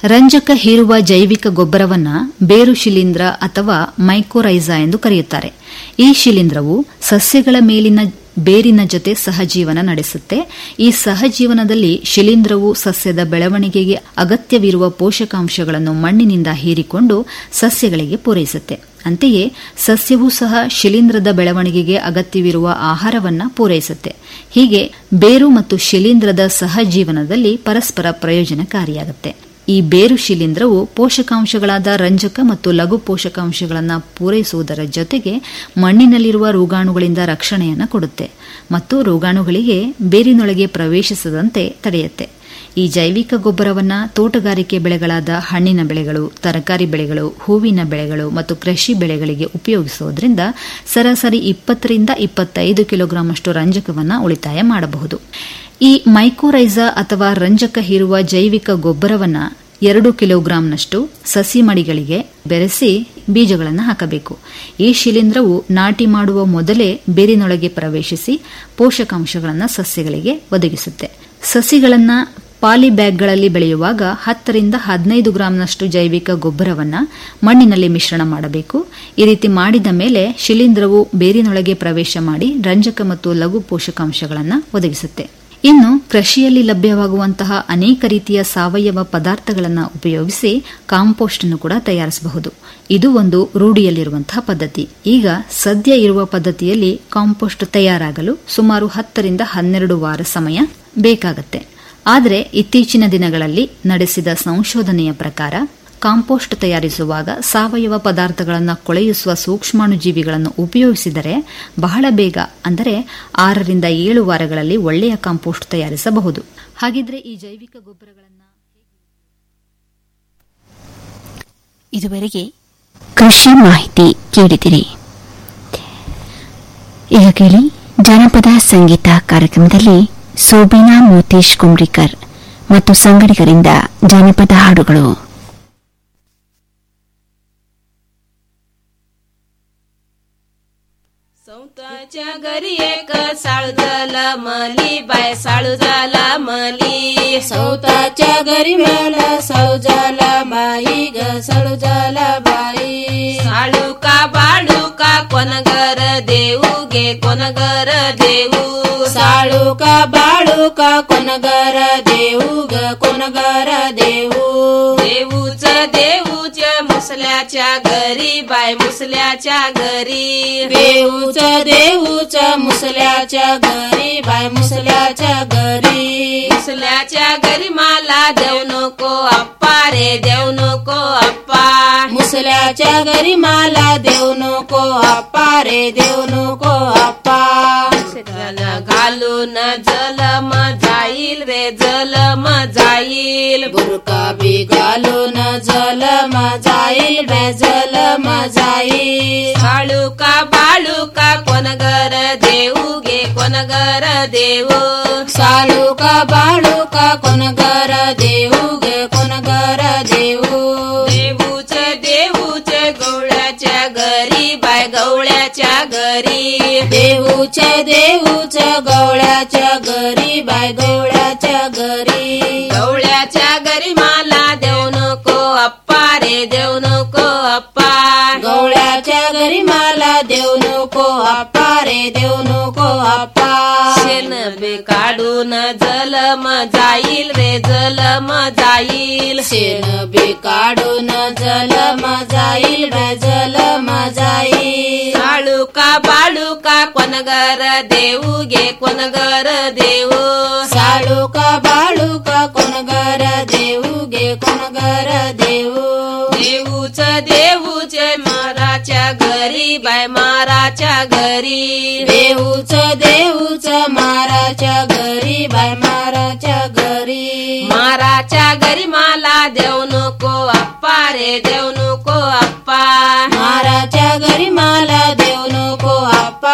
ರಂಜಕ ಹೀರುವ ಜೈವಿಕ ಗೊಬ್ಬರವನ್ನ ಬೇರು ಶಿಲೀಂಧ್ರ ಅಥವಾ ಮೈಕೋರೈಸಾ ಎಂದು ಕರೆಯುತ್ತಾರೆ ಈ ಶಿಲೀಂಧ್ರವು ಸಸ್ಯಗಳ ಮೇಲಿನ ಬೇರಿನ ಜೊತೆ ಸಹಜೀವನ ನಡೆಸುತ್ತೆ ಈ ಸಹಜೀವನದಲ್ಲಿ ಶಿಲೀಂಧ್ರವು ಸಸ್ಯದ ಬೆಳವಣಿಗೆಗೆ ಅಗತ್ಯವಿರುವ ಪೋಷಕಾಂಶಗಳನ್ನು ಮಣ್ಣಿನಿಂದ ಹೀರಿಕೊಂಡು ಸಸ್ಯಗಳಿಗೆ ಪೂರೈಸುತ್ತೆ ಅಂತೆಯೇ ಸಸ್ಯವೂ ಸಹ ಶಿಲೀಂಧ್ರದ ಬೆಳವಣಿಗೆಗೆ ಅಗತ್ಯವಿರುವ ಆಹಾರವನ್ನ ಪೂರೈಸುತ್ತೆ ಹೀಗೆ ಬೇರು ಮತ್ತು ಶಿಲೀಂಧ್ರದ ಸಹಜೀವನದಲ್ಲಿ ಪರಸ್ಪರ ಪ್ರಯೋಜನಕಾರಿಯಾಗುತ್ತೆ ಈ ಬೇರು ಶಿಲೀಂಧ್ರವು ಪೋಷಕಾಂಶಗಳಾದ ರಂಜಕ ಮತ್ತು ಲಘು ಪೋಷಕಾಂಶಗಳನ್ನು ಪೂರೈಸುವುದರ ಜೊತೆಗೆ ಮಣ್ಣಿನಲ್ಲಿರುವ ರೋಗಾಣುಗಳಿಂದ ರಕ್ಷಣೆಯನ್ನು ಕೊಡುತ್ತೆ ಮತ್ತು ರೋಗಾಣುಗಳಿಗೆ ಬೇರಿನೊಳಗೆ ಪ್ರವೇಶಿಸದಂತೆ ತಡೆಯುತ್ತೆ ಈ ಜೈವಿಕ ಗೊಬ್ಬರವನ್ನ ತೋಟಗಾರಿಕೆ ಬೆಳೆಗಳಾದ ಹಣ್ಣಿನ ಬೆಳೆಗಳು ತರಕಾರಿ ಬೆಳೆಗಳು ಹೂವಿನ ಬೆಳೆಗಳು ಮತ್ತು ಕೃಷಿ ಬೆಳೆಗಳಿಗೆ ಉಪಯೋಗಿಸುವುದರಿಂದ ಸರಾಸರಿ ಇಪ್ಪತ್ತರಿಂದ ಇಪ್ಪತ್ತೈದು ಕಿಲೋಗ್ರಾಂಷ್ಟು ರಂಜಕವನ್ನು ಉಳಿತಾಯ ಮಾಡಬಹುದು ಈ ಮೈಕೋರೈಸಾ ಅಥವಾ ರಂಜಕ ಹೀರುವ ಜೈವಿಕ ಗೊಬ್ಬರವನ್ನ ಎರಡು ಕಿಲೋಗ್ರಾಂನಷ್ಟು ಸಸಿ ಮಡಿಗಳಿಗೆ ಬೆರೆಸಿ ಬೀಜಗಳನ್ನು ಹಾಕಬೇಕು ಈ ಶಿಲೀಂಧ್ರವು ನಾಟಿ ಮಾಡುವ ಮೊದಲೇ ಬೇರಿನೊಳಗೆ ಪ್ರವೇಶಿಸಿ ಪೋಷಕಾಂಶಗಳನ್ನು ಸಸ್ಯಗಳಿಗೆ ಒದಗಿಸುತ್ತೆ ಸಸಿಗಳನ್ನು ಪಾಲಿಬ್ಯಾಗ್ಗಳಲ್ಲಿ ಬೆಳೆಯುವಾಗ ಹತ್ತರಿಂದ ಹದಿನೈದು ಗ್ರಾಂನಷ್ಟು ಜೈವಿಕ ಗೊಬ್ಬರವನ್ನು ಮಣ್ಣಿನಲ್ಲಿ ಮಿಶ್ರಣ ಮಾಡಬೇಕು ಈ ರೀತಿ ಮಾಡಿದ ಮೇಲೆ ಶಿಲೀಂಧ್ರವು ಬೇರಿನೊಳಗೆ ಪ್ರವೇಶ ಮಾಡಿ ರಂಜಕ ಮತ್ತು ಲಘು ಪೋಷಕಾಂಶಗಳನ್ನು ಒದಗಿಸುತ್ತೆ ಇನ್ನು ಕೃಷಿಯಲ್ಲಿ ಲಭ್ಯವಾಗುವಂತಹ ಅನೇಕ ರೀತಿಯ ಸಾವಯವ ಪದಾರ್ಥಗಳನ್ನು ಉಪಯೋಗಿಸಿ ಕಾಂಪೋಸ್ಟ್ ಅನ್ನು ಕೂಡ ತಯಾರಿಸಬಹುದು ಇದು ಒಂದು ರೂಢಿಯಲ್ಲಿರುವಂತಹ ಪದ್ಧತಿ ಈಗ ಸದ್ಯ ಇರುವ ಪದ್ಧತಿಯಲ್ಲಿ ಕಾಂಪೋಸ್ಟ್ ತಯಾರಾಗಲು ಸುಮಾರು ಹತ್ತರಿಂದ ಹನ್ನೆರಡು ವಾರ ಸಮಯ ಬೇಕಾಗುತ್ತೆ ಆದರೆ ಇತ್ತೀಚಿನ ದಿನಗಳಲ್ಲಿ ನಡೆಸಿದ ಸಂಶೋಧನೆಯ ಪ್ರಕಾರ ಕಾಂಪೋಸ್ಟ್ ತಯಾರಿಸುವಾಗ ಸಾವಯವ ಪದಾರ್ಥಗಳನ್ನು ಕೊಳೆಯಿಸುವ ಸೂಕ್ಷ್ಮಾಣುಜೀವಿಗಳನ್ನು ಉಪಯೋಗಿಸಿದರೆ ಬಹಳ ಬೇಗ ಅಂದರೆ ಆರರಿಂದ ಏಳು ವಾರಗಳಲ್ಲಿ ಒಳ್ಳೆಯ ಕಾಂಪೋಸ್ಟ್ ತಯಾರಿಸಬಹುದು ಹಾಗಿದ್ರೆ ಈ ಜೈವಿಕ ಗೊಬ್ಬರಗಳನ್ನು ಇದುವರೆಗೆ ಕೃಷಿ ಮಾಹಿತಿ ಕೇಳಿದಿರಿ ಈಗ ಕೇಳಿ ಜನಪದ ಸಂಗೀತ ಕಾರ್ಯಕ್ರಮದಲ್ಲಿ ಸೋಬಿನಾ ಮೋತೇಶ್ ಕುಮ್ರಿಕರ್ ಮತ್ತು ಸಂಗಡಿಗರಿಂದ ಜನಪದ ಹಾಡುಗಳು सौताच्या घरी एक साळू झाला मली बाय साळू झाला मली सौताच्या घरी मला साळू झाला बाई ग साळू झाला बाई साळू का बाळू का कोण घर देऊ गे कोण घर देऊ साळू का बाळू का कोण घर देऊ ग कोण घर देऊ देऊच देऊच मुसल्याच्या घरी बाय मुसल्याच्या घरी देऊच देऊच मुसल्याच्या घरी बाय मुसल्याच्या घरी मुसल्याच्या घरी मला देऊ नको अप्पा रे देऊ नको अप्पा मुसल्याच्या घरी मला देऊ नको आप्पा रे देऊ नको आप्पा जल घालून जलम जाईल रे जलम जाईल बुरका बी घालून जलम जाईल बे जलम जाईल साळू का बाळू का कोण घर देऊ गे कोण घर देऊ सालू का बाळू का कोण घर देऊ गे कोण घर देऊ देऊच देऊच गवळ्याच्या घरी बाय गवळ्याच्या घरी देऊच देऊच गवळ्याच्या घरी बाय गवळ्याच्या घरी गवळ्याच्या घरी मला देऊ नको अप्पा रे देऊ नको अप्पा गवळ्याच्या घरी मला देऊ नको आप्पा रे देऊ नको आप्पा शेण बे काढून जलम जाईल रे जलम जाईल शेण बी काढून जलम जाईल बे जलम जाईल साळू का बाळू का कोण घर देऊ गे कोण घर देऊ साळू का बाळू का कोण घर देऊ गे कोण घर देऊ देऊच देऊच माराच्या घरी बाय माराच्या घरी देऊच देऊच माराच्या घरी बाय माराच्या घरी माराच्या घरी मला देऊ नको अप्पा रे देऊ नको अप्पा माराच्या घरी मला देऊ नको आप्पा रे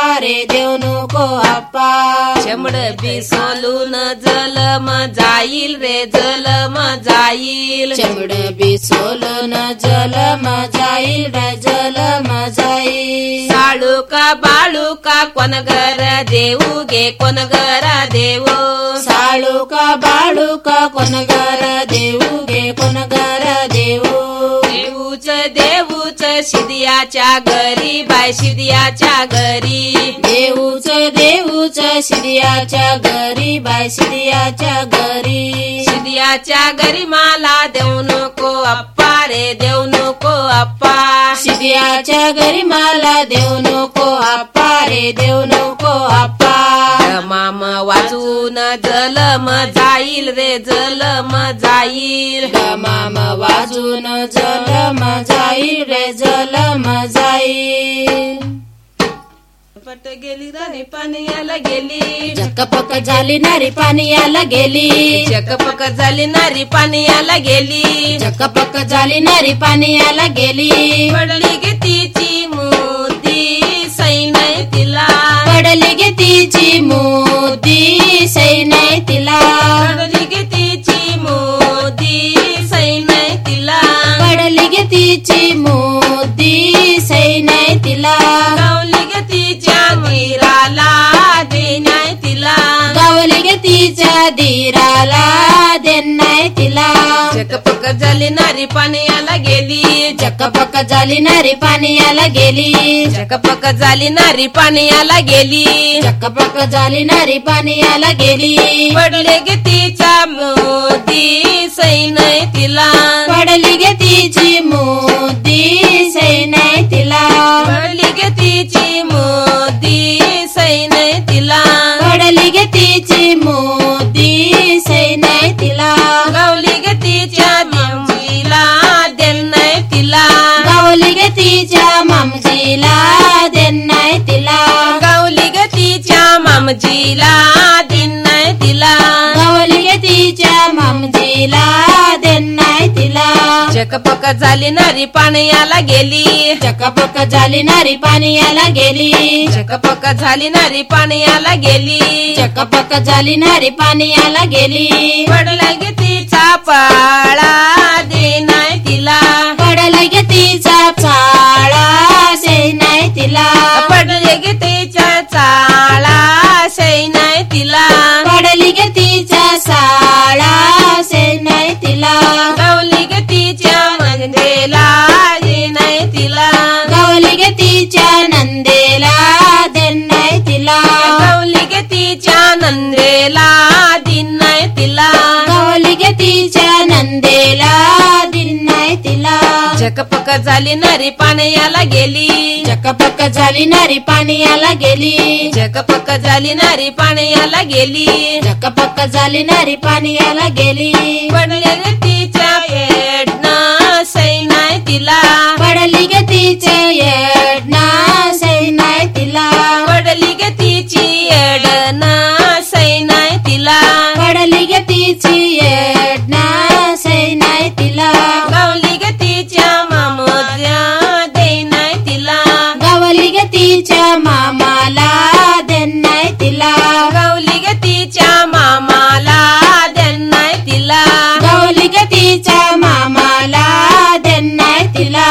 देऊ नको आप्पा शंभर बी सोलून जलम जाईल रे जलम जाईल चमड बी सोलन जलम जाईल रे जलम जाईल साळूका बाळूका कोण घर देऊ गे कोण घर देऊ साळूका बाळूका कोण घर देऊ गे कोण घर देऊ देऊच देऊच शिदियाच्या घरी बाय शिदियाच्या घरी देऊच देऊच शिरियाच्या घरी बाय शिरियाच्या घरी शिदियाच्या घरी मला देऊ नको अप्पा रे देऊ नको अप्पा शिरियाच्या घरी मला देऊ नको आप्पा रे देऊ नको आप्पा माम वाजून जलम जाईल रे जलम जाईल माम वाजून जलम जाईल रे जलम जाईल पट गेली राणी पाण्याला गेली झक्कपक झाली नारी पाण्याला गेली चकपक झाली नारी पाण्याला गेली झक्कपक झाली नारी पाण्याला गेली पडली गे तिची मोती सै नाही तिला पडली गे तिची मोती सै नाही तिला पडली गे तिची मोती सै नाही तिला पडली गे तिची मोती सै नाही तिला गावली गे तिच्या मीराला दे नाही तिला गावली गे तिच्या धीराला देन नाही तिला चकपक झाली नारी पाण्याला गेली चकपक झाली नारी पाण्याला गेली चकपक झाली नारी पाण्याला गेली चकपक झाली नारी पाण्याला गेली पडले गे तिच्या मोती सै नाही तिला पडली गे तिची मोती सै नाही तिला पडली गे तिची मोती सै नाही तिला पडली गे तिची मोती सै नाही तिला गावली गे तिच्या मम्मीला देन नाही तिला गावली गे तिच्या मामजीला देन नाही तिला गावली गे तिच्या मामजीला दिन नाही तिला गावली गे तिच्या मामजीला देन नाही तिला चकपक झाली नारी पाण्याला गेली चकपक झाली नारी पाण्याला गेली चकपक झाली नारी पाण्याला गेली चकपक झाली नारी पाण्याला गेली पडला गे तिचा पाळा दे नाही तिला पडला गे तिचा चाळा से नाही तिला पडले गे तिच्या चाळा सै नाही तिला पडली गे तिचा साळा से नाही तिला गावली गे तिच्या मंदेला दे नाही तिला गावली गे तिच्या नंदेला देन नाही तिला गावली गे तिच्या नंदेला दिन नाही तिला गावली गे तिच्या नंदेला दिन नाही तिला चकपक झाली नारी पाण्याला गेली चकपक झाली नारी पाण्याला गेली चकपक झाली नारी पाण्याला गेली चकपक झाली नारी पाण्याला गेली पडले गे तिच्या पेटना सै नाही तिला पडली गे तिचे येडना सै नाही तिला पडली गे तिची एडना सै नाही तिला पडली गे तिची येडना सै नाही तिला गावली गे तिच्या मामोद्या दे नाही तिला गावली गे तिच्या मामाला देन नाही तिला गावली गे तिच्या मामाला देन नाही तिला गावली गे तिच्या मामाला देन नाही तिला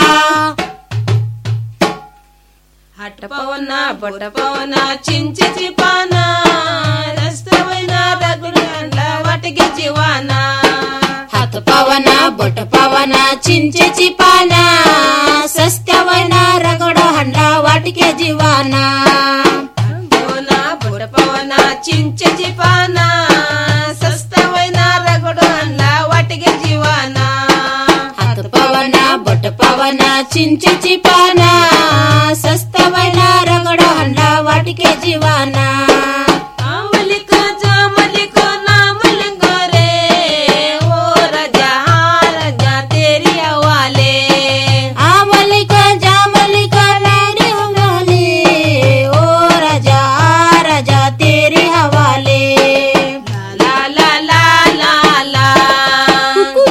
हट पवना बट पवना चिंचेची पाना रस्तवैना रगुरांना वाटगे जीवाना हात पावना बोट पावना चिंचेची पाना सस्त्या वैना रगड हंडा वाटके जीवाना पवना बट पवना चिंचेची पाना सस्तवैना रगुरांना वाटगे जीवाना हात पावना बोट पावना चिंचेची पाना सस्त्या वैना रगड हंडा वाटके जीवाना आवलिक जामलिक नामलिंग रे ओ राजा राजा तेरी हवाले आमलिक जामलिक नारी हवाले ओ राजा राजा तेरे हवाले ला ला ला ला ला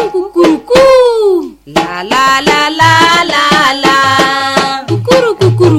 कुकुरुकुरुकू ला ला ला ला ला ला कुकुरुकुरुकू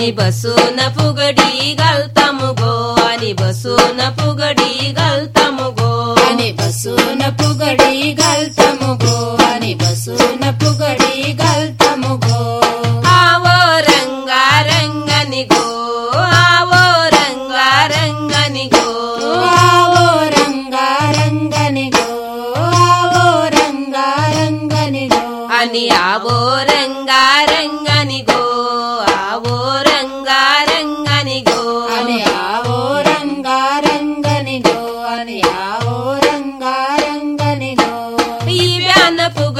आणि बसून फुगडी घालता मुगो आणि बसून फुगडी घालता मुगो आणि बसून फुगडी घालता मुगो आणि बसून फुगडी घालता मुगो आवो रंगा रंगानी गो आवो रंगा रंगानी गो आवो रंगा रंगनि गो आवो रंगा रंगनि गो आणि आवो रंगा रंगानी गो